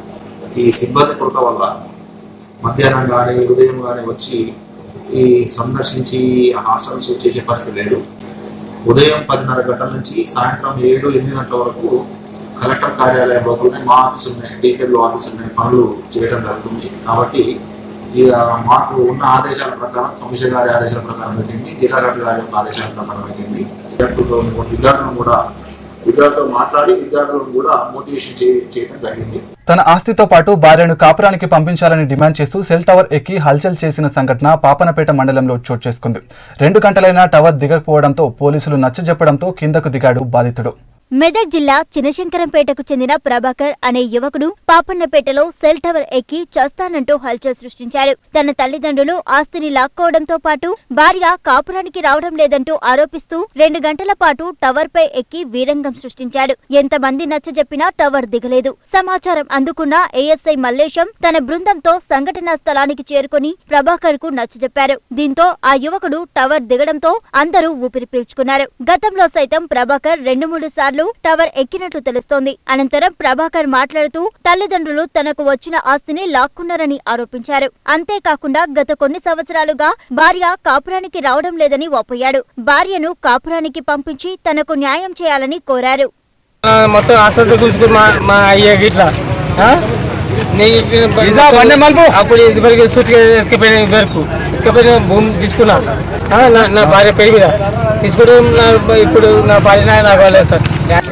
ఈ సిబ్బంది కొరత వల్ల మధ్యాహ్నం కానీ ఉదయం కానీ వచ్చి ఈ సందర్శించి హాస్టల్స్ చేసే పరిస్థితి లేదు ఉదయం పదిన్నర గంటల నుంచి సాయంత్రం ఏడు ఎనిమిది గంటల వరకు కలెక్టర్ కార్యాలయం లోపలనే మా ఆఫీస్ ఉన్నాయి డీటెయిల్ ఆఫీస్ ఉన్నాయి పనులు చేయడం జరుగుతుంది కాబట్టి ఇక మాకు ఉన్న ఆదేశాల ప్రకారం కమిషనర్ గారి ఆదేశాల ప్రకారం అయిపోయింది జిల్లా కలెక్టర్ గారి యొక్క ఆదేశాల ప్రకారం అయిపోయింది విద్యార్థులతో విద్యార్థులను కూడా విద్యార్థులతో మాట్లాడి విద్యార్థులను కూడా మోటివేషన్ చేయడం జరిగింది తన ఆస్తితో పాటు భార్యను కాపురానికి పంపించాలని డిమాండ్ చేస్తూ సెల్ టవర్ ఎక్కి హల్చల్ చేసిన సంఘటన పాపనపేట మండలంలో చోటు చేసుకుంది రెండు గంటలైనా టవర్ దిగకపోవడంతో పోలీసులు నచ్చజెప్పడంతో కిందకు దిగాడు బాధితుడు మెదక్ జిల్లా చినశంకరంపేటకు చెందిన ప్రభాకర్ అనే యువకుడు పాపన్నపేటలో సెల్ టవర్ ఎక్కి చస్తానంటూ హల్చల్ సృష్టించారు తన తల్లిదండ్రులు ఆస్తిని లాక్కోవడంతో పాటు భార్య కాపురానికి రావడం లేదంటూ ఆరోపిస్తూ రెండు గంటల పాటు టవర్ పై ఎక్కి వీరంగం సృష్టించాడు ఎంతమంది నచ్చజెప్పినా టవర్ దిగలేదు సమాచారం అందుకున్న ఏఎస్ఐ మల్లేశం తన బృందంతో సంఘటనా స్థలానికి చేరుకుని ప్రభాకర్ కు నచ్చజెప్పారు దీంతో ఆ యువకుడు టవర్ దిగడంతో అందరూ ఊపిరి పీల్చుకున్నారు గతంలో సైతం ప్రభాకర్ రెండు మూడు సార్లు టవర్ ఎక్కినట్లు తెలుస్తోంది అనంతరం ప్రభాకర్ మాట్లాడుతూ తల్లిదండ్రులు తనకు వచ్చిన ఆస్తిని లాక్కున్నారని ఆరోపించారు అంతేకాకుండా గత కొన్ని సంవత్సరాలుగా భార్య కాపురానికి రావడం లేదని వాపోయాడు భార్యను కాపురానికి పంపించి తనకు న్యాయం చేయాలని కోరారు ఆ, మొత్తం హాస్టల్ చూసుకుని మా మా అయ్యే ఇట్లా ఆ? నీకు అప్పుడు ఇదివరకు సూట్ ఎత్తుకపోయిన ఇదివరకు ఎత్తుకపోయిన భూమి తీసుకున్నా ఆ, నా- నా భార్య పెళ్లి మీద తీసుకుంటే నా ఇప్పుడు నా భార్య నా- నాకు వాళ్ళే సార్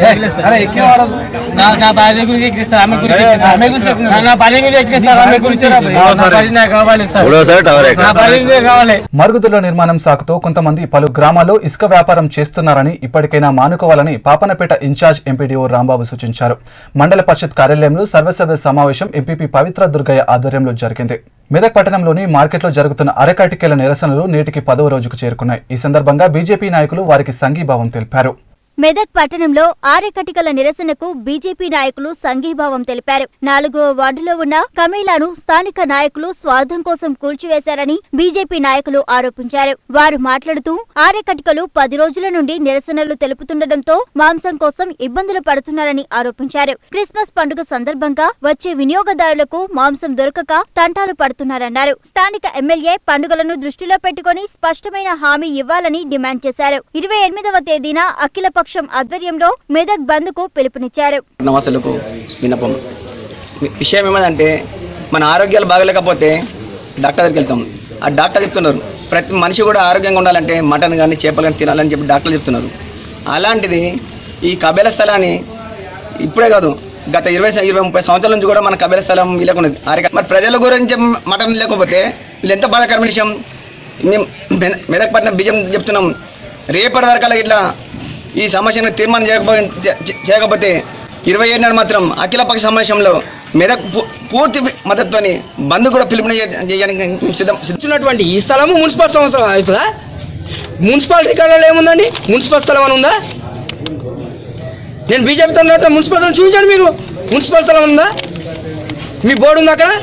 నా నా భార్య గురించి ఎక్కిస్తారు ఆమె గురించి ఎక్కిస్తారు. ఆమె గురించి ఎక్కిస్తారు. నా భార్య గురించి ఎక్కిస్తారు ఆమె గురించి నా భార్య నాకు కావాలి సార్ నా భార్య గురించే కావాలి మరుగుదొడ్ల నిర్మాణం సాకుతో కొంతమంది పలు గ్రామాల్లో ఇసుక వ్యాపారం చేస్తున్నారని ఇప్పటికైనా మానుకోవాలని పాపనపేట ఇన్ఛార్జ్ ఎంపీడీఓ రాంబాబు సూచించారు మండల పరిషత్ కార్యాలయంలో సర్వసభ్య సమావేశం ఎంపీపీ పవిత్ర దుర్గయ్య ఆధ్వర్యంలో జరిగింది మెదక్ పట్టణంలోని మార్కెట్లో జరుగుతున్న అరకాటికేల నిరసనలు నేటికి పదవ రోజుకు చేరుకున్నాయి ఈ సందర్భంగా బీజేపీ నాయకులు వారికి సంఘీభావం తెలిపారు మెదక్ పట్టణంలో ఆరెకటికల నిరసనకు బీజేపీ నాయకులు సంఘీభావం తెలిపారు నాలుగో వార్డులో ఉన్న కమేలాను స్థానిక నాయకులు స్వార్థం కోసం కూల్చివేశారని బీజేపీ నాయకులు ఆరోపించారు వారు మాట్లాడుతూ ఆరెకటికలు పది రోజుల నుండి నిరసనలు తెలుపుతుండటంతో మాంసం కోసం ఇబ్బందులు పడుతున్నారని ఆరోపించారు క్రిస్మస్ పండుగ సందర్భంగా వచ్చే వినియోగదారులకు మాంసం దొరకక తంటాలు పడుతున్నారన్నారు స్థానిక ఎమ్మెల్యే పండుగలను దృష్టిలో పెట్టుకుని స్పష్టమైన హామీ ఇవ్వాలని డిమాండ్ చేశారు ఇరవై ఎనిమిదవ తేదీన అఖిలపక్షం ఆధ్వర్యంలో మెదక్ బంద్ కు పిలుపునిచ్చారు నవాసులకు విన్నపం వి- విషయం ఏమంటే మన ఆరోగ్యాలు బాగలేకపోతే డాక్టర్ దగ్గరికి వెళ్తాం ఆ డాక్టర్ చెప్తున్నారు ప్రతి మనిషి కూడా ఆరోగ్యంగా ఉండాలంటే మటన్ కానీ చేపలు కానీ తినాలని చెప్పి డాక్టర్లు చెప్తున్నారు అలాంటిది ఈ కబేల స్థలాన్ని ఇప్పుడే కాదు గత ఇరవై సం- ఇరవై ముప్పై సంవత్సరాల నుంచి కూడా మన కబేల స్థలం వీళ్ళకున్నది ఆరిక మరి ప్రజల గురించి మటన్ లేకపోతే వీళ్ళు ఎంత బాధాకరమైన విషయం మేము మెద- మెదక్పట్నం బిజం చెప్తున్నాం రేపటి వరకు ఇట్లా ఈ సమస్యను తీర్మానం చేయకపోతే చేయకపోతే ఇరవై ఏడు నాడు మాత్రం అఖిలపక్ష సమావేశంలో మెదక్ పూ- పూర్తి మద్దతుతోని బంద్ కూడా పిలుపుని చేయడానికి సిద్ధం ఇచ్చినటువంటి ఈ స్థలము మున్సిపల్ సంవత్సరం అవుతుందా మున్సిపల్ రికార్డులో ఏముందండి మున్సిపల్ స్థలం అని ఉందా నేను బీజేపీతో ఉన్నట్టు మున్సిపల్ స్థలం చూపించండి మీరు మున్సిపల్ స్థలం ఉందా మీ బోర్డు ఉంది అక్కడ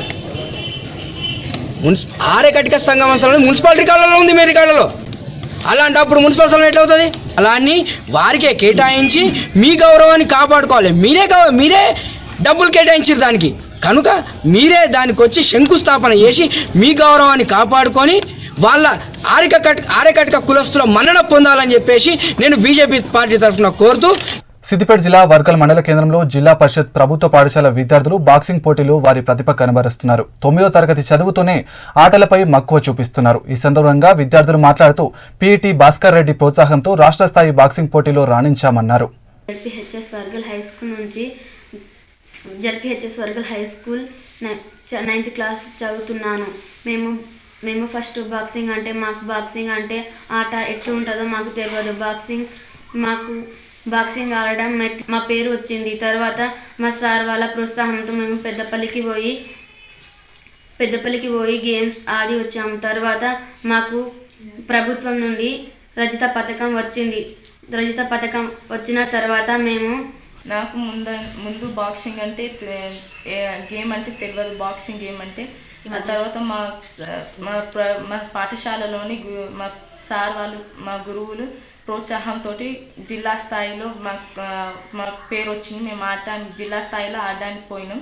మున్సి ఆరే కటిక సంఘం స్థలం మున్సిపల్ రికార్డులో ఉంది మీ రికార్డులో అలాంటప్పుడు మున్సిపల్ స్థలం ఎట్లా అవుతుంది అలా అని వారికే కేటాయించి మీ గౌరవాన్ని కాపాడుకోవాలి మీరే గౌ- మీరే డబ్బులు కేటాయించారు దానికి కనుక మీరే దానికి వచ్చి శంకుస్థాపన చేసి మీ గౌరవాన్ని కాపాడుకొని వాళ్ళ ఆరిక కట్ ఆరేకటిక కులస్తుల మన్నన పొందాలని చెప్పేసి నేను బీజేపీ పార్టీ తరఫున కోరుతూ సిద్దిపేట జిల్లా వర్కల్ మండల కేంద్రంలో జిల్లా పరిషత్ ప్రభుత్వ పాఠశాల విద్యార్థులు బాక్సింగ్ పోటీలు వారి ప్రతిభ కనబరుస్తున్నారు తొమ్మిదో తరగతి చదువుతూనే ఆటలపై మక్కువ చూపిస్తున్నారు ఈ సందర్భంగా విద్యార్థులు మాట్లాడుతూ పీఈటీ భాస్కర్ రెడ్డి ప్రోత్సాహంతో రాష్ట్ర స్థాయి బాక్సింగ్ పోటీలో రాణించామన్నారు జడ్పిహెచ్ఎస్ వర్గల్ హై స్కూల్ నుంచి జడ్పిహెచ్ఎస్ వర్గల్ హై స్కూల్ నై- చ- నైన్త్ క్లాస్ చదువుతున్నాను మేము మేము ఫస్ట్ బాక్సింగ్ అంటే మాకు బాక్సింగ్ అంటే ఆట ఎట్లా ఉంటుందో మాకు తెలియదు బాక్సింగ్ మాకు బాక్సింగ్ ఆడడం మెట్- మా పేరు వచ్చింది తర్వాత మా సార్ వాళ్ళ ప్రోత్సాహంతో మేము పెద్దపల్లికి పోయి పెద్దపల్లికి పోయి గేమ్స్ ఆడి వచ్చాము తర్వాత మాకు ప్రభుత్వం నుండి రజిత పథకం వచ్చింది రజిత పథకం వచ్చిన తర్వాత మేము నాకు ముంద ముందు బాక్సింగ్ అంటే తె- ఏ- గేమ్ అంటే తెలియదు బాక్సింగ్ గేమ్ అంటే ఆ తర్వాత మా మా ప్ర- మా పాఠశాలలోని గు- మా సార్ వాళ్ళు మా గురువులు ప్రోత్సాహంతో జిల్లా స్థాయిలో మా మా పేరు వచ్చింది మేము ఆడటానికి జిల్లా స్థాయిలో ఆడడానికి పోయినాం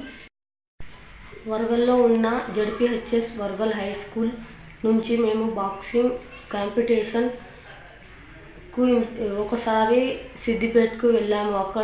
వరగల్లో ఉన్న జడ్పిహెచ్ఎస్ వరగల్ హై స్కూల్ నుంచి మేము బాక్సింగ్ కాంపిటీషన్కు ఒకసారి సిద్దిపేటకు వెళ్ళాము అక్కడ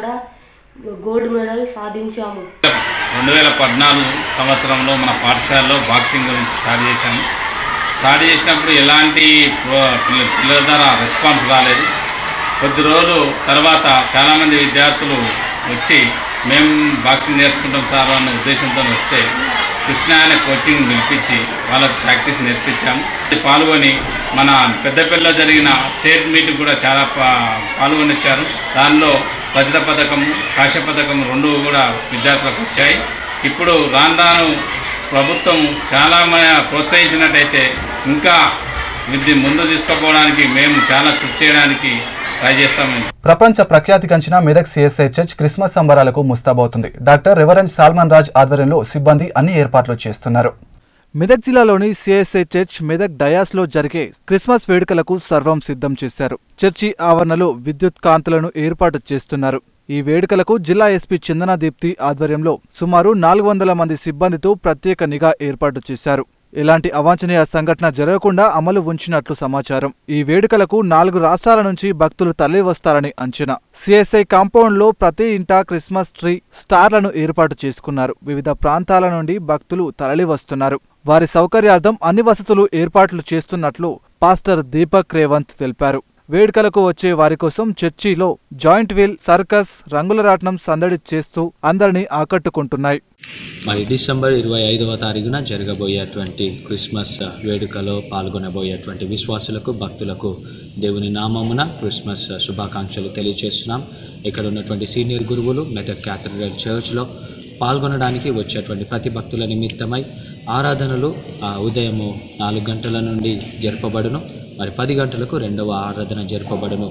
గోల్డ్ మెడల్ సాధించాము రెండు వేల పద్నాలుగు సంవత్సరంలో మన పాఠశాలలో బాక్సింగ్ గురించి స్టార్ట్ చేశాము స్టార్ట్ చేసినప్పుడు ఎలాంటి ప్రో- పిల్ల- పిల్లల ద్వారా రెస్పాన్స్ రాలేదు కొద్ది రోజులు తర్వాత చాలామంది విద్యార్థులు వచ్చి మేము బాక్సింగ్ నేర్చుకుంటాం సార్ అన్న ఉద్దేశంతో వస్తే కృష్ణ అనే కోచింగ్ పిలిపించి వాళ్ళకు ప్రాక్టీస్ నేర్పించాము పాల్గొని మన పెద్దపల్లిలో జరిగిన స్టేట్ మీట్ కూడా చాలా పా పాల్గొని వచ్చారు దానిలో రజత పథకము కాశ్య పథకం రెండు కూడా విద్యార్థులకు వచ్చాయి ఇప్పుడు రాను రాను ప్రభుత్వం చాలా మ- ప్రోత్సహించినట్టయితే ఇంకా విద్య ముందు తీసుకుపోవడానికి మేము చాలా కృషి చేయడానికి ట్రై చేస్తామని ప్రపంచ ప్రఖ్యాతిగంచిన మెదక్ సిఎస్ఐ చర్చ్ క్రిస్మస్ సంబరాలకు ముస్తాబవుతుంది డాక్టర్ రెవరెంజ్ సాల్మన్ రాజ్ ఆధ్వర్యంలో సిబ్బంది అన్ని ఏర్పాట్లు చేస్తున్నారు మెదక్ జిల్లాలోని సిఎస్ఐ చర్చ్ మెదక్ డయాస్లో జరిగే క్రిస్మస్ వేడుకలకు సర్వం సిద్ధం చేశారు చర్చి ఆవరణలో విద్యుత్ కాంతులను ఏర్పాటు చేస్తున్నారు ఈ వేడుకలకు జిల్లా ఎస్పీ చందన దీప్తి ఆధ్వర్యంలో సుమారు నాలుగు వందల మంది సిబ్బందితో ప్రత్యేక నిఘా ఏర్పాటు చేశారు ఎలాంటి అవాంఛనీయ సంఘటన జరగకుండా అమలు ఉంచినట్లు సమాచారం ఈ వేడుకలకు నాలుగు రాష్ట్రాల నుంచి భక్తులు తరలివస్తారని అంచనా సిఎస్ఐ కాంపౌండ్ లో ప్రతి ఇంటా క్రిస్మస్ ట్రీ స్టార్లను ఏర్పాటు చేసుకున్నారు వివిధ ప్రాంతాల నుండి భక్తులు తరలివస్తున్నారు వారి సౌకర్యార్థం అన్ని వసతులు ఏర్పాట్లు చేస్తున్నట్లు పాస్టర్ దీపక్ రేవంత్ తెలిపారు వేడుకలకు వచ్చే వారి కోసం చర్చిలో జాయింట్ వీల్ సర్కస్ రంగుల రాట్నం సందడి చేస్తూ అందరినీ ఆకట్టుకుంటున్నాయి మరి డిసెంబర్ ఇరవై ఐదవ తారీఖున జరగబోయేటువంటి క్రిస్మస్ వేడుకలో పాల్గొనబోయేటువంటి విశ్వాసులకు భక్తులకు దేవుని నామమున క్రిస్మస్ శుభాకాంక్షలు తెలియజేస్తున్నాం ఇక్కడ ఉన్నటువంటి సీనియర్ గురువులు మెదక్ క్యాథడ్రల్ చర్చ్లో పాల్గొనడానికి వచ్చేటువంటి ప్రతి భక్తుల నిమిత్తమై ఆరాధనలు ఆ ఉదయము నాలుగు గంటల నుండి జరపబడును మరి పది గంటలకు రెండవ ఆరాధన జరపబడును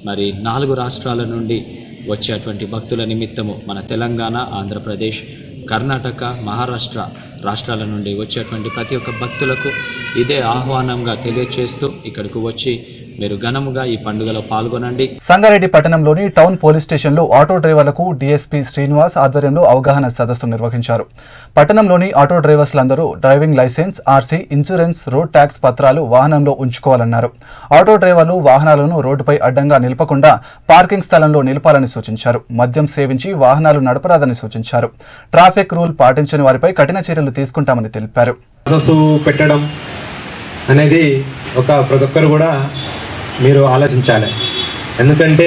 మరి నాలుగు రాష్ట్రాల నుండి వచ్చేటువంటి భక్తుల నిమిత్తము మన తెలంగాణ ఆంధ్రప్రదేశ్ కర్ణాటక మహారాష్ట్ర రాష్ట్రాల నుండి వచ్చేటువంటి ప్రతి ఒక్క భక్తులకు ఇదే ఆహ్వానంగా తెలియచేస్తూ ఇక్కడికి వచ్చి మీరు ఘనముగా ఈ పండుగలో పాల్గొనండి సంగారెడ్డి పట్టణంలోని టౌన్ పోలీస్ స్టేషన్లో ఆటో డ్రైవర్లకు డీఎస్పీ శ్రీనివాస్ ఆధ్వర్యంలో అవగాహన సదస్సు నిర్వహించారు పట్టణంలోని ఆటో డ్రైవర్స్లందరూ driving licence RC insurance road tax పత్రాలు వాహనంలో ఉంచుకోవాలన్నారు ఆటో డ్రైవర్లు వాహనాలను రోడ్డుపై అడ్డంగా నిలపకుండా పార్కింగ్ స్థలంలో నిలపాలని సూచించారు మద్యం సేవించి వాహనాలు నడపరాదని సూచించారు ట్రాఫిక్ రూల్ పాటించని వారిపై కఠిన చర్యలు తీసుకుంటామని తెలిపారు సదస్సు పెట్టడం అనేది ఒక ప్రతి ఒక్కరు కూడా మీరు ఆలోచించాలి ఎందుకంటే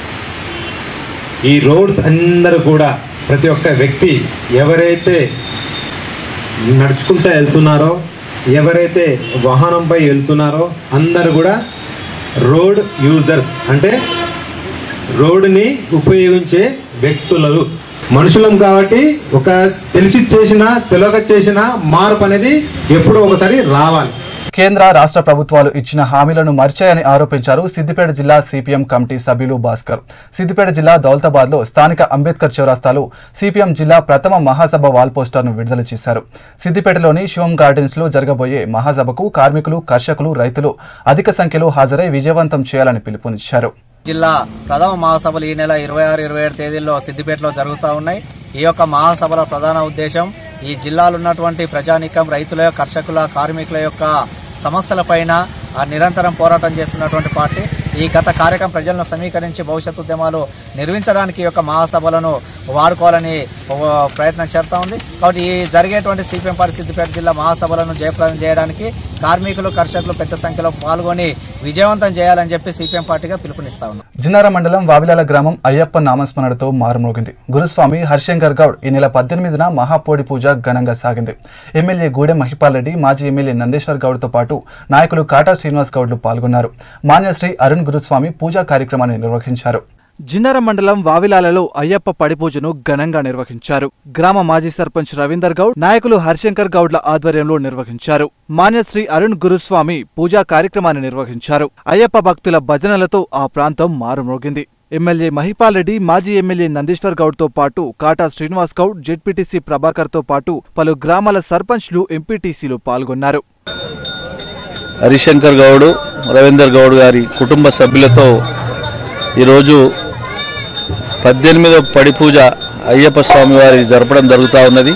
ఈ రోడ్స్ అందరూ కూడా ప్రతి ఒక్క వ్యక్తి ఎవరైతే నడుచుకుంటూ వెళ్తున్నారో ఎవరైతే వాహనంపై వెళ్తున్నారో అందరు కూడా రోడ్ యూజర్స్ అంటే రోడ్డుని ఉపయోగించే వ్యక్తులు మనుషులం కాబట్టి ఒక తెలిసి చేసిన తెలియక చేసిన మార్పు అనేది ఎప్పుడో ఒకసారి రావాలి కేంద్ర రాష్ట్ర ప్రభుత్వాలు ఇచ్చిన హామీలను మర్చాయని ఆరోపించారు సిద్దిపేట జిల్లా సిపిఎం కమిటీ సభ్యులు భాస్కర్ సిద్దిపేట జిల్లా దౌలతాబాద్ లో స్థానిక అంబేద్కర్ చౌరాస్తాలో సిపిఎం జిల్లా ప్రథమ మహాసభ వాల్ పోస్టర్ను విడుదల చేశారు సిద్దిపేటలోని శివం గార్డెన్స్ లో జరగబోయే మహాసభకు కార్మికులు కర్షకులు రైతులు అధిక సంఖ్యలో హాజరై విజయవంతం చేయాలని పిలుపునిచ్చారు జిల్లా ప్రథమ మహాసభలు ఈ నెల ఇరవై ఆరు ఇరవై ఏడు తేదీల్లో సిద్దిపేటలో జరుగుతూ ఉన్నాయి ఈ యొక్క మహాసభల ప్రధాన ఉద్దేశం ఈ జిల్లాలో ఉన్నటువంటి ప్రజానీకం రైతుల కర్షకుల కార్మికుల యొక్క సమస్యలపైన ఆ నిరంతరం పోరాటం చేస్తున్నటువంటి పార్టీ ఈ గత కార్యక్రమం ప్రజలను సమీకరించి భవిష్యత్ ఉద్యమాలు నిర్మించడానికి ఈ యొక్క మహాసభలను వాడుకోవాలని ఒక ప్రయత్నం చేస్తూ ఉంది కాబట్టి ఈ జరిగేటువంటి సిపిఎం పార్టీ సిద్దిపేట జిల్లా మహాసభలను జయప్రదం చేయడానికి కార్మికులు కర్షకులు పెద్ద సంఖ్యలో పాల్గొని విజయవంతం చేయాలని చెప్పి సిపిఎం పార్టీగా పిలుపునిస్తా ఉన్నాం జిన్నార మండలం వావిలాల గ్రామం అయ్యప్ప నామస్మరణతో మారుమోగింది గురుస్వామి హర్షంకర్ గౌడ్ ఈ నెల పద్దెనిమిదిన మహాపోడి పూజ ఘనంగా సాగింది ఎమ్మెల్యే గూడెం మహిపాల్ రెడ్డి మాజీ ఎమ్మెల్యే నందేశ్వర్ గౌడ్తో పాటు నాయకులు కాటా శ్రీనివాస్ గౌడ్లు పాల్గొన్నారు మాన్యశ్రీ అరుణ్ గురుస్వామి పూజా కార్యక్రమాన్ని నిర్వహించారు జిన్నార మండలం వావిలాలలో అయ్యప్ప పడిపూజను ఘనంగా నిర్వహించారు గ్రామ మాజీ సర్పంచ్ రవీందర్ గౌడ్ నాయకులు హర్శంకర్ గౌడ్ల ఆధ్వర్యంలో నిర్వహించారు మాన్యశ్రీ అరుణ్ గురుస్వామి పూజా కార్యక్రమాన్ని నిర్వహించారు అయ్యప్ప భక్తుల భజనలతో ఆ ప్రాంతం మారుమోగింది ఎమ్మెల్యే మహిపాల్ రెడ్డి మాజీ ఎమ్మెల్యే నందీశ్వర్ గౌడ్ తో పాటు కాటా శ్రీనివాస్ గౌడ్ జెడ్పీటీసీ ప్రభాకర్ తో పాటు పలు గ్రామాల సర్పంచ్లు ఎంపీటీసీలు పాల్గొన్నారు హరిశంకర్ గౌడ్ రవీందర్ గౌడ్ గారి కుటుంబ సభ్యులతో ఈరోజు పద్దెనిమిదవ పడి పూజ అయ్యప్ప స్వామి వారి జరపడం జరుగుతూ ఉన్నది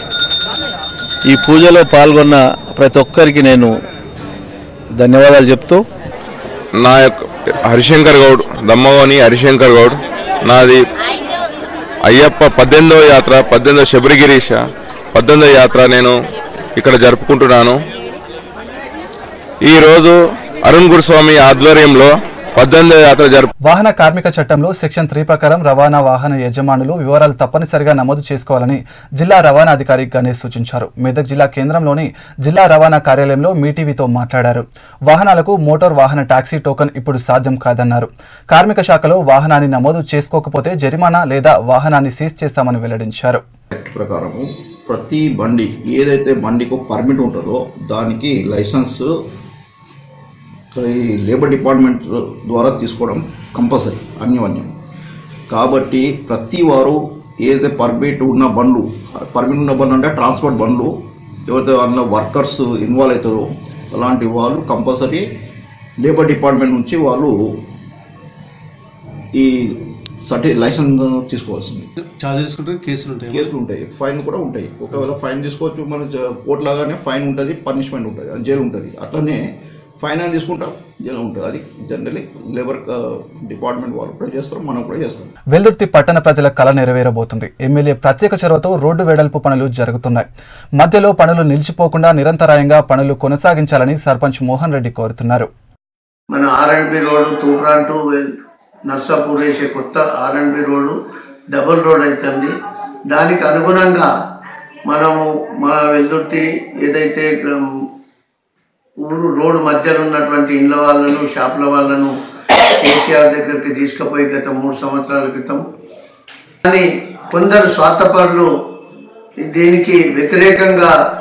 ఈ పూజలో పాల్గొన్న ప్రతి ఒక్కరికి నేను ధన్యవాదాలు చెప్తూ నా యొక్క హరిశంకర్ గౌడ్ దమ్మవని హరిశంకర్ గౌడ్ నాది అయ్యప్ప పద్దెనిమిదవ యాత్ర పద్దెనిమిదవ శబరిగిరీష పద్దెనిమిదవ యాత్ర నేను ఇక్కడ జరుపుకుంటున్నాను ఈరోజు అరుణ్ గురుస్వామి ఆధ్వర్యంలో పద్దెనిమిదవ యాత్ర జరుపు వాహన కార్మిక చట్టంలో సెక్షన్ త్రీ ప్రకారం రవాణా వాహన యజమానులు వివరాలు తప్పనిసరిగా నమోదు చేసుకోవాలని జిల్లా రవాణా అధికారి గణేష్ సూచించారు మెదక్ జిల్లా కేంద్రంలోని జిల్లా రవాణా కార్యాలయంలో మీటీవీతో మాట్లాడారు వాహనాలకు మోటార్ వాహన టాక్సీ టోకన్ ఇప్పుడు సాధ్యం కాదన్నారు కార్మిక శాఖలో వాహనాన్ని నమోదు చేసుకోకపోతే జరిమానా లేదా వాహనాన్ని సీజ్ చేస్తామని వెల్లడించారు యాక్ట్ ప్రకారము ప్రతి బండి ఏదైతే బండికి పర్మిట్ ఉంటుందో దానికి లైసెన్స్ ఈ లేబర్ డిపార్ట్మెంట్ ద్వారా తీసుకోవడం కంపల్సరీ అన్యవన్యం కాబట్టి ప్రతి వారు ఏదైతే పర్మిట్ ఉన్న బండ్లు పర్మిట్ ఉన్న బండ్లు అంటే ట్రాన్స్పోర్ట్ బండ్లు ఎవరైతే అన్న వర్కర్స్ ఇన్వాల్వ్ అవుతారో అలాంటి వాళ్ళు కంపల్సరీ లేబర్ డిపార్ట్మెంట్ నుంచి వాళ్ళు ఈ సర్టి లైసెన్స్ తీసుకోవాల్సింది చార్జ్ చేసుకుంటే కేసులు ఉంటాయి కేసులు ఉంటాయి ఫైన్ కూడా ఉంటాయి ఒకవేళ ఫైన్ తీసుకోవచ్చు మన కోర్టు లాగానే ఫైన్ ఉంటుంది పనిష్మెంట్ ఉంటుంది అది జైలు ఉంటుంది అట్లనే ఫైన్ అని తీసుకుంటాం జైలు ఉంటుంది అది జనరలీ లేబర్ డిపార్ట్మెంట్ వాళ్ళు కూడా చేస్తారు మనం కూడా చేస్తాం వెల్దుర్తి పట్టణ ప్రజల కళ నెరవేరబోతుంది ఎమ్మెల్యే ప్రత్యేక చొరవతో రోడ్డు వెడల్పు పనులు జరుగుతున్నాయి మధ్యలో పనులు నిలిచిపోకుండా నిరంతరాయంగా పనులు కొనసాగించాలని సర్పంచ్ మోహన్ రెడ్డి కోరుతున్నారు మన ఆర్ఎండ్బి రోడ్డు తూప్రాన్ టు నర్సాపూర్ వేసే కొత్త ఆర్ఎండ్బి రోడ్డు డబుల్ రోడ్ అవుతుంది దానికి అనుగుణంగా మనము మన వెల్దుర్తి ఏదైతే ఉమ్, ఊరు రోడ్డు మధ్యలో ఉన్నటువంటి ఇండ్ల వాళ్ళను షాపుల వాళ్ళను కేసీఆర్ దగ్గరికి తీసుకుపోయి గత మూడు సంవత్సరాల క్రితం కానీ కొందరు స్వార్థపరులు దీనికి వ్యతిరేకంగా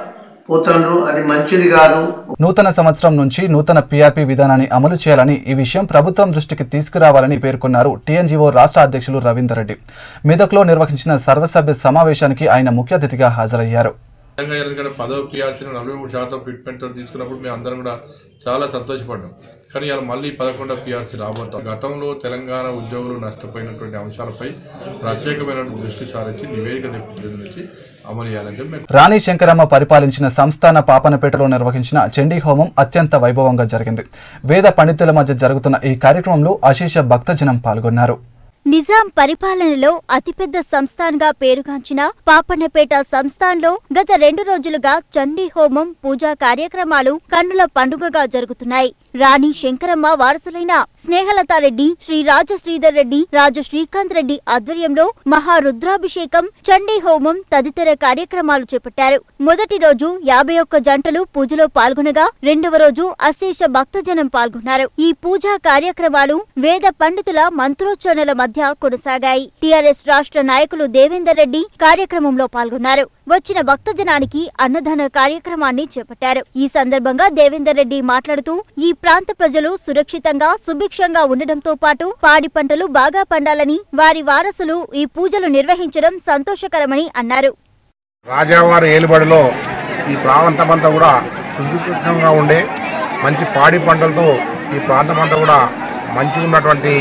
పోతాండ్రు అది మంచిది కాదు నూతన సంవత్సరం నుంచి నూతన పీఆర్పీ విధానాన్ని అమలు చేయాలని ఈ విషయం ప్రభుత్వం దృష్టికి తీసుకురావాలని పేర్కొన్నారు టీఎన్జీఓ రాష్ట్ర అధ్యక్షులు రవీందర్ రెడ్డి మెదక్లో నిర్వహించిన సర్వసభ్య సమావేశానికి ఆయన ముఖ్య అతిథిగా హాజరయ్యారు తెలంగాణ ఎందుకంటే పదవ పిఆర్సీని నలభై మూడు శాతం ఫిట్మెంట్ తీసుకున్నప్పుడు మేము అందరం కూడా చాలా సంతోషపడ్డాం కానీ ఇలా మళ్ళీ పదకొండవ పిఆర్సీ రాబోతాం గతంలో తెలంగాణ ఉద్యోగులు నష్టపోయినటువంటి అంశాలపై ప్రత్యేకమైన దృష్టి సారించి నివేదిక తెప్పించి అమలు చేయాలని చెప్పి మేము రాణి శంకరమ్మ పరిపాలించిన సంస్థాన పాపనపేటలో నిర్వహించిన చండీ హోమం అత్యంత వైభవంగా జరిగింది వేద పండితుల మధ్య జరుగుతున్న ఈ కార్యక్రమంలో అశేష భక్తజనం పాల్గొన్నారు నిజాం పరిపాలనలో అతిపెద్ద సంస్థాన్గా పేరుగాంచిన పాపన్నపేట సంస్థాన్లో గత రెండు రోజులుగా చండీ హోమం పూజా కార్యక్రమాలు కన్నుల పండుగగా జరుగుతున్నాయి రాణి శంకరమ్మ వారసులైన స్నేహలతారెడ్డి శ్రీ రాజ శ్రీధర్ రెడ్డి రాజు శ్రీకాంత్ రెడ్డి ఆధ్వర్యంలో మహారుద్రాభిషేకం చండీ హోమం తదితర కార్యక్రమాలు చేపట్టారు మొదటి రోజు యాభై ఒక్క జంటలు పూజలో పాల్గొనగా రెండవ రోజు అశేష భక్తజనం పాల్గొన్నారు ఈ పూజా కార్యక్రమాలు వేద పండితుల మంత్రోచ్చరణల మధ్య కొనసాగాయి టీఆర్ఎస్ రాష్ట్ర నాయకులు దేవేందర్ రెడ్డి కార్యక్రమంలో పాల్గొన్నారు వచ్చిన భక్తజనానికి అన్నదాన కార్యక్రమాన్ని చేపట్టారు ఈ సందర్భంగా దేవేందర్ రెడ్డి మాట్లాడుతూ ఈ ప్రాంత ప్రజలు సురక్షితంగా సుభిక్షంగా ఉండడంతో పాటు పాడి పంటలు బాగా పండాలని వారి వారసులు ఈ పూజలు నిర్వహించడం సంతోషకరమని అన్నారు రాజావారి ఏలుబడిలో ఈ ప్రాంతమంతా కూడా సుభిక్షంగా ఉండే మంచి పాడి పంటలతో ఈ ప్రాంతమంతా కూడా మంచిగా ఉన్నటువంటి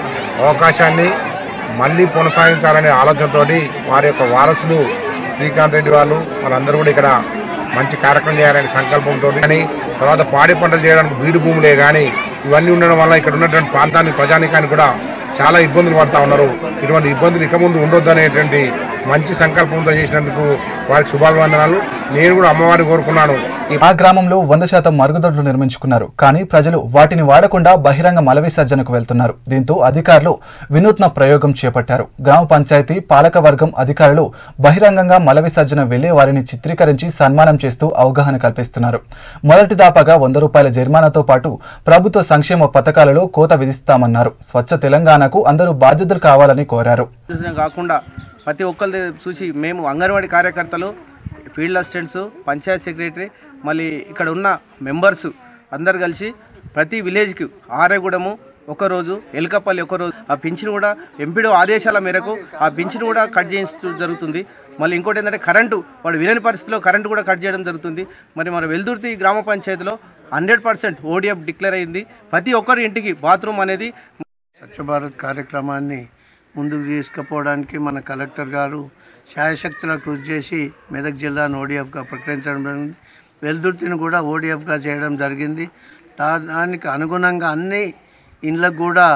అవకాశాన్ని మళ్ళీ కొనసాగించాలనే ఆలోచనతోటి వారి యొక్క వారసులు శ్రీకాంత్ రెడ్డి వాళ్ళు వాళ్ళందరూ కూడా ఇక్కడ మంచి కార్యక్రమం చేయాలనే సంకల్పంతో కానీ తర్వాత పాడి పంటలు చేయడానికి బీడు భూములే కానీ ఇవన్నీ ఉండడం వల్ల ఇక్కడ ఉన్నటువంటి ప్రాంతాన్ని ప్రజానికానికి కూడా చాలా ఇబ్బందులు పడతా ఉన్నారు ఇటువంటి ఇబ్బందులు ఇక ముందు ఉండొద్దు అనేటువంటి మంచి సంకల్పంతో చేసినందుకు వారికి శుభాభివందనాలు నేను కూడా అమ్మవారిని కోరుకున్నాను ఆ గ్రామంలో వంద శాతం మరుగుదొడ్లు నిర్మించుకున్నారు కానీ ప్రజలు వాటిని వాడకుండా బహిరంగ మల విసర్జనకు వెళ్తున్నారు దీంతో అధికారులు వినూత్న ప్రయోగం చేపట్టారు గ్రామ పంచాయతీ పాలక వర్గం అధికారులు బహిరంగంగా మల విసర్జన వెళ్లే వారిని చిత్రీకరించి సన్మానం చేస్తూ అవగాహన కల్పిస్తున్నారు మొదటి దాపాగా వంద రూపాయల జరిమానాతో పాటు ప్రభుత్వ సంక్షేమ పథకాలలో కోత విధిస్తామన్నారు స్వచ్ఛ తెలంగాణకు అందరూ బాధ్యతలు కావాలని కోరారు కాకుండా ప్రతి ఒక్కరిని చూసి మేము అంగన్వాడీ కార్యకర్తలు ఫీల్డ్ అసిస్టెంట్స్ పంచాయత్ సెక్రటరీ మళ్ళీ ఇక్కడ ఉన్న మెంబర్స్ అందరు కలిసి ప్రతి విలేజ్కి ఆరేగూడెము ఒకరోజు ఎలకపల్లి ఒకరోజు ఆ పింఛన్ కూడా ఎంపీడో ఆదేశాల మేరకు ఆ పింఛన్ కూడా కట్ చేయించడం జరుగుతుంది మళ్ళీ ఇంకోటి ఏంటంటే కరెంటు వాడు వినని పరిస్థితిలో కరెంటు కూడా కట్ చేయడం జరుగుతుంది మరి మన వెల్దుర్తి గ్రామ పంచాయతీలో హండ్రెడ్ పర్సెంట్ ఓడిఎఫ్ డిక్లేర్ అయింది ప్రతి ఒక్కరి ఇంటికి బాత్రూమ్ అనేది స్వచ్ఛ భారత్ కార్యక్రమాన్ని ముందుకు తీసుకుపోవడానికి మన కలెక్టర్ గారు శాయశక్తుల కృషి చేసి మెదక్ జిల్లాను ఓడిఎఫ్గా ప్రకటించడం జరిగింది వెల్దుర్తిని కూడా ఓడిఎఫ్గా చేయడం జరిగింది దా- దానికి అనుగుణంగా అన్ని ఇండ్లకు కూడా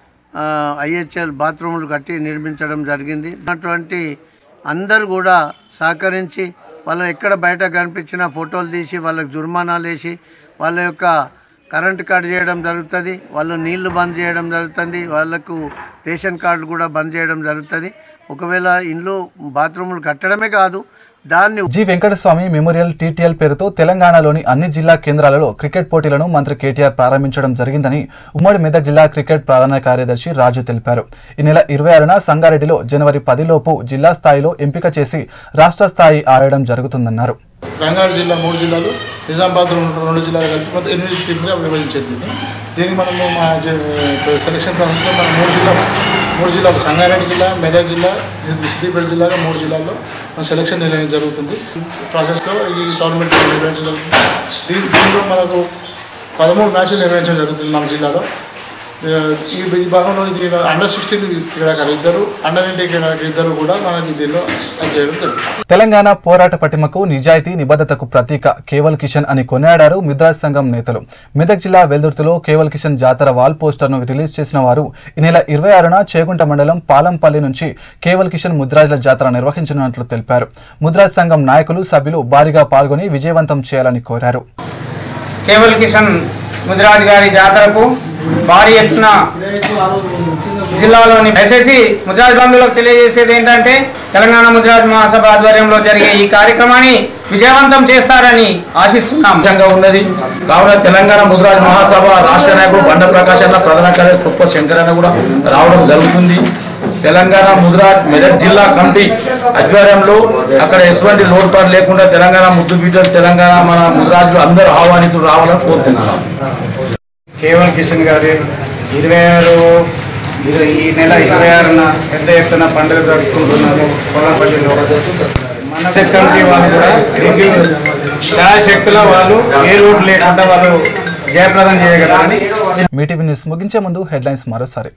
ఐహెచ్ఎల్ బాత్రూములు కట్టి నిర్మించడం జరిగింది అటువంటి అందరూ కూడా సహకరించి వాళ్ళు ఎక్కడ బయట కనిపించిన ఫోటోలు తీసి వాళ్ళకి జుర్మానాలు వేసి వాళ్ళ యొక్క కరెంట్ కట్ చేయడం జరుగుతుంది వాళ్ళు నీళ్లు బంద్ చేయడం జరుగుతుంది వాళ్ళకు రేషన్ కార్డులు కూడా బంద్ చేయడం జరుగుతుంది ఒకవేళ ఇండ్లు బాత్రూములు కట్టడమే కాదు దాన్ని జి వెంకటస్వామి మెమోరియల్ టీటీఎల్ పేరుతో తెలంగాణలోని అన్ని జిల్లా కేంద్రాలలో క్రికెట్ పోటీలను మంత్రి కేటీఆర్ ప్రారంభించడం జరిగిందని ఉమ్మడి మెదక్ జిల్లా క్రికెట్ ప్రధాన కార్యదర్శి రాజు తెలిపారు ఈ నెల ఇరవై ఆరున సంగారెడ్డిలో జనవరి పదిలోపు జిల్లా స్థాయిలో ఎంపిక చేసి రాష్ట్ర స్థాయి ఆడడం జరుగుతుందన్నారు రంగారెడ్డి జిల్లా మూడు జిల్లాలు నిజామాబాద్ రెండు రెండు జిల్లాలు కలిపి మొత్తం ఎనిమిది టీంలుగా విభజించేది దీనికి మనము మా జ- సెలక్షన్ ప్రాసెస్లో మన మూడు జిల్లాలు మూడు జిల్లాలు సంగారెడ్డి జిల్లా మెదక్ జిల్లా సిద్దిపేట జిల్లాగా మూడు జిల్లాల్లో మన సెలక్షన్ నిర్ణయం జరుగుతుంది ప్రాసెస్లో ఈ టోర్నమెంట్ నిర్వహించడం జరుగుతుంది దీని దీనిలో మనకు పదమూడు మ్యాచ్లు నిర్వహించడం జరుగుతుంది మన జిల్లాలో ఆ, ఈ ఈ భాగంలో ఇది అండర్ సిక్స్టీన్ క్రీడాకారులు ఇద్దరు అండర్ నైన్టీ క్రీడాకారులు ఇద్దరు కూడా మనకి దీనిలో అది చేయడం జరుగుతుంది తెలంగాణ పోరాట పటిమకు నిజాయితీ నిబద్ధతకు ప్రతీక కేవల్ కిషన్ అని కొనియాడారు మిద్రాజ్ సంఘం నేతలు మెదక్ జిల్లా వెల్దుర్తిలో కేవల్ కిషన్ జాతర వాల్ పోస్టర్ను రిలీజ్ చేసిన వారు ఈ నెల ఇరవై ఆరున చేగుంట మండలం పాలంపల్లి నుంచి కేవల్ కిషన్ ముద్రాజ్ల జాతర నిర్వహించనున్నట్లు తెలిపారు ముద్రాజ్ సంఘం నాయకులు సభ్యులు భారీగా పాల్గొని విజయవంతం చేయాలని కోరారు కేవల్ కిషన్ ముదిరాజ్ గారి జాతరకు భారీ ఎత్తున జిల్లాలోని ఎస్ఎస్సి ముద్రాజ్ బంధువులకు తెలియజేసేది ఏంటంటే తెలంగాణ ముద్రాజ్ మహాసభ ఆధ్వర్యంలో జరిగే ఈ కార్యక్రమాన్ని విజయవంతం చేస్తారని ఆశిస్తున్నాం విధంగా ఉన్నది కావున తెలంగాణ ముద్రాజ్ మహాసభ రాష్ట్ర నాయకుడు బండ ప్రకాష్ అన్న ప్రధాన కార్యదర్శి కుప్ప శంకర్ అన్న కూడా రావడం జరుగుతుంది తెలంగాణ ముద్రాజ్ మెదక్ జిల్లా కమిటీ ఆధ్వర్యంలో అక్కడ ఎటువంటి లోటుపాటు లేకుండా తెలంగాణ ముద్దు బిడ్డలు తెలంగాణ మన ముద్రాజులు అందరూ ఆహ్వానితులు రావాలని కోరుతున్నాను కేవల్ కిషన్ గారి ఇరవై ఆరు ఇర- ఈ నెల ఇరవై ఆరున పెద్ద ఎత్తున పండుగ జరుపుకుంటున్నారు కొల్లపల్లిలో మన కమిటీ వాళ్ళు కూడా దీనికి శాయశక్తిలో వాళ్ళు ఏ రోడ్డు లేకుండా వాళ్ళు జయప్రదం చేయగలరని మీ టీవీ న్యూస్ ముగించే ముందు హెడ్లైన్స్ మరోసారి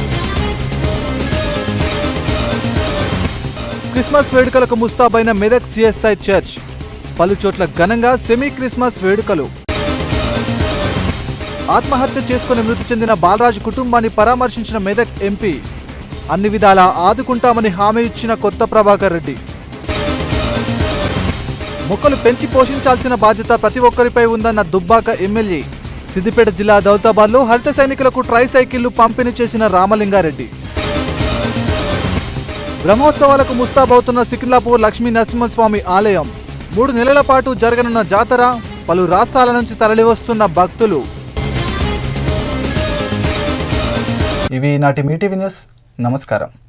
క్రిస్మస్ వేడుకలకు ముస్తాబైన మెదక్ సిఎస్ఐ చర్చ్ పలు చోట్ల ఘనంగా సెమీ క్రిస్మస్ వేడుకలు ఆత్మహత్య చేసుకుని మృతి చెందిన బాలరాజు కుటుంబాన్ని పరామర్శించిన మెదక్ ఎంపీ అన్ని విధాలా ఆదుకుంటామని హామీ ఇచ్చిన కొత్త ప్రభాకర్ రెడ్డి మొక్కలు పెంచి పోషించాల్సిన బాధ్యత ప్రతి ఒక్కరిపై ఉందన్న దుబ్బాక ఎమ్మెల్యే సిద్దిపేట జిల్లా దౌతాబాద్లో హరిత సైనికులకు ట్రై సైకిళ్లు పంపిణీ చేసిన రామలింగారెడ్డి బ్రహ్మోత్సవాలకు ముస్తాబవుతున్న సికింద్లాపూర్ లక్ష్మీ నరసింహస్వామి ఆలయం మూడు నెలల పాటు జరగనున్న జాతర పలు రాష్ట్రాల నుంచి తరలివస్తున్న భక్తులు ఇవి నాటి మీటీవీ న్యూస్ నమస్కారం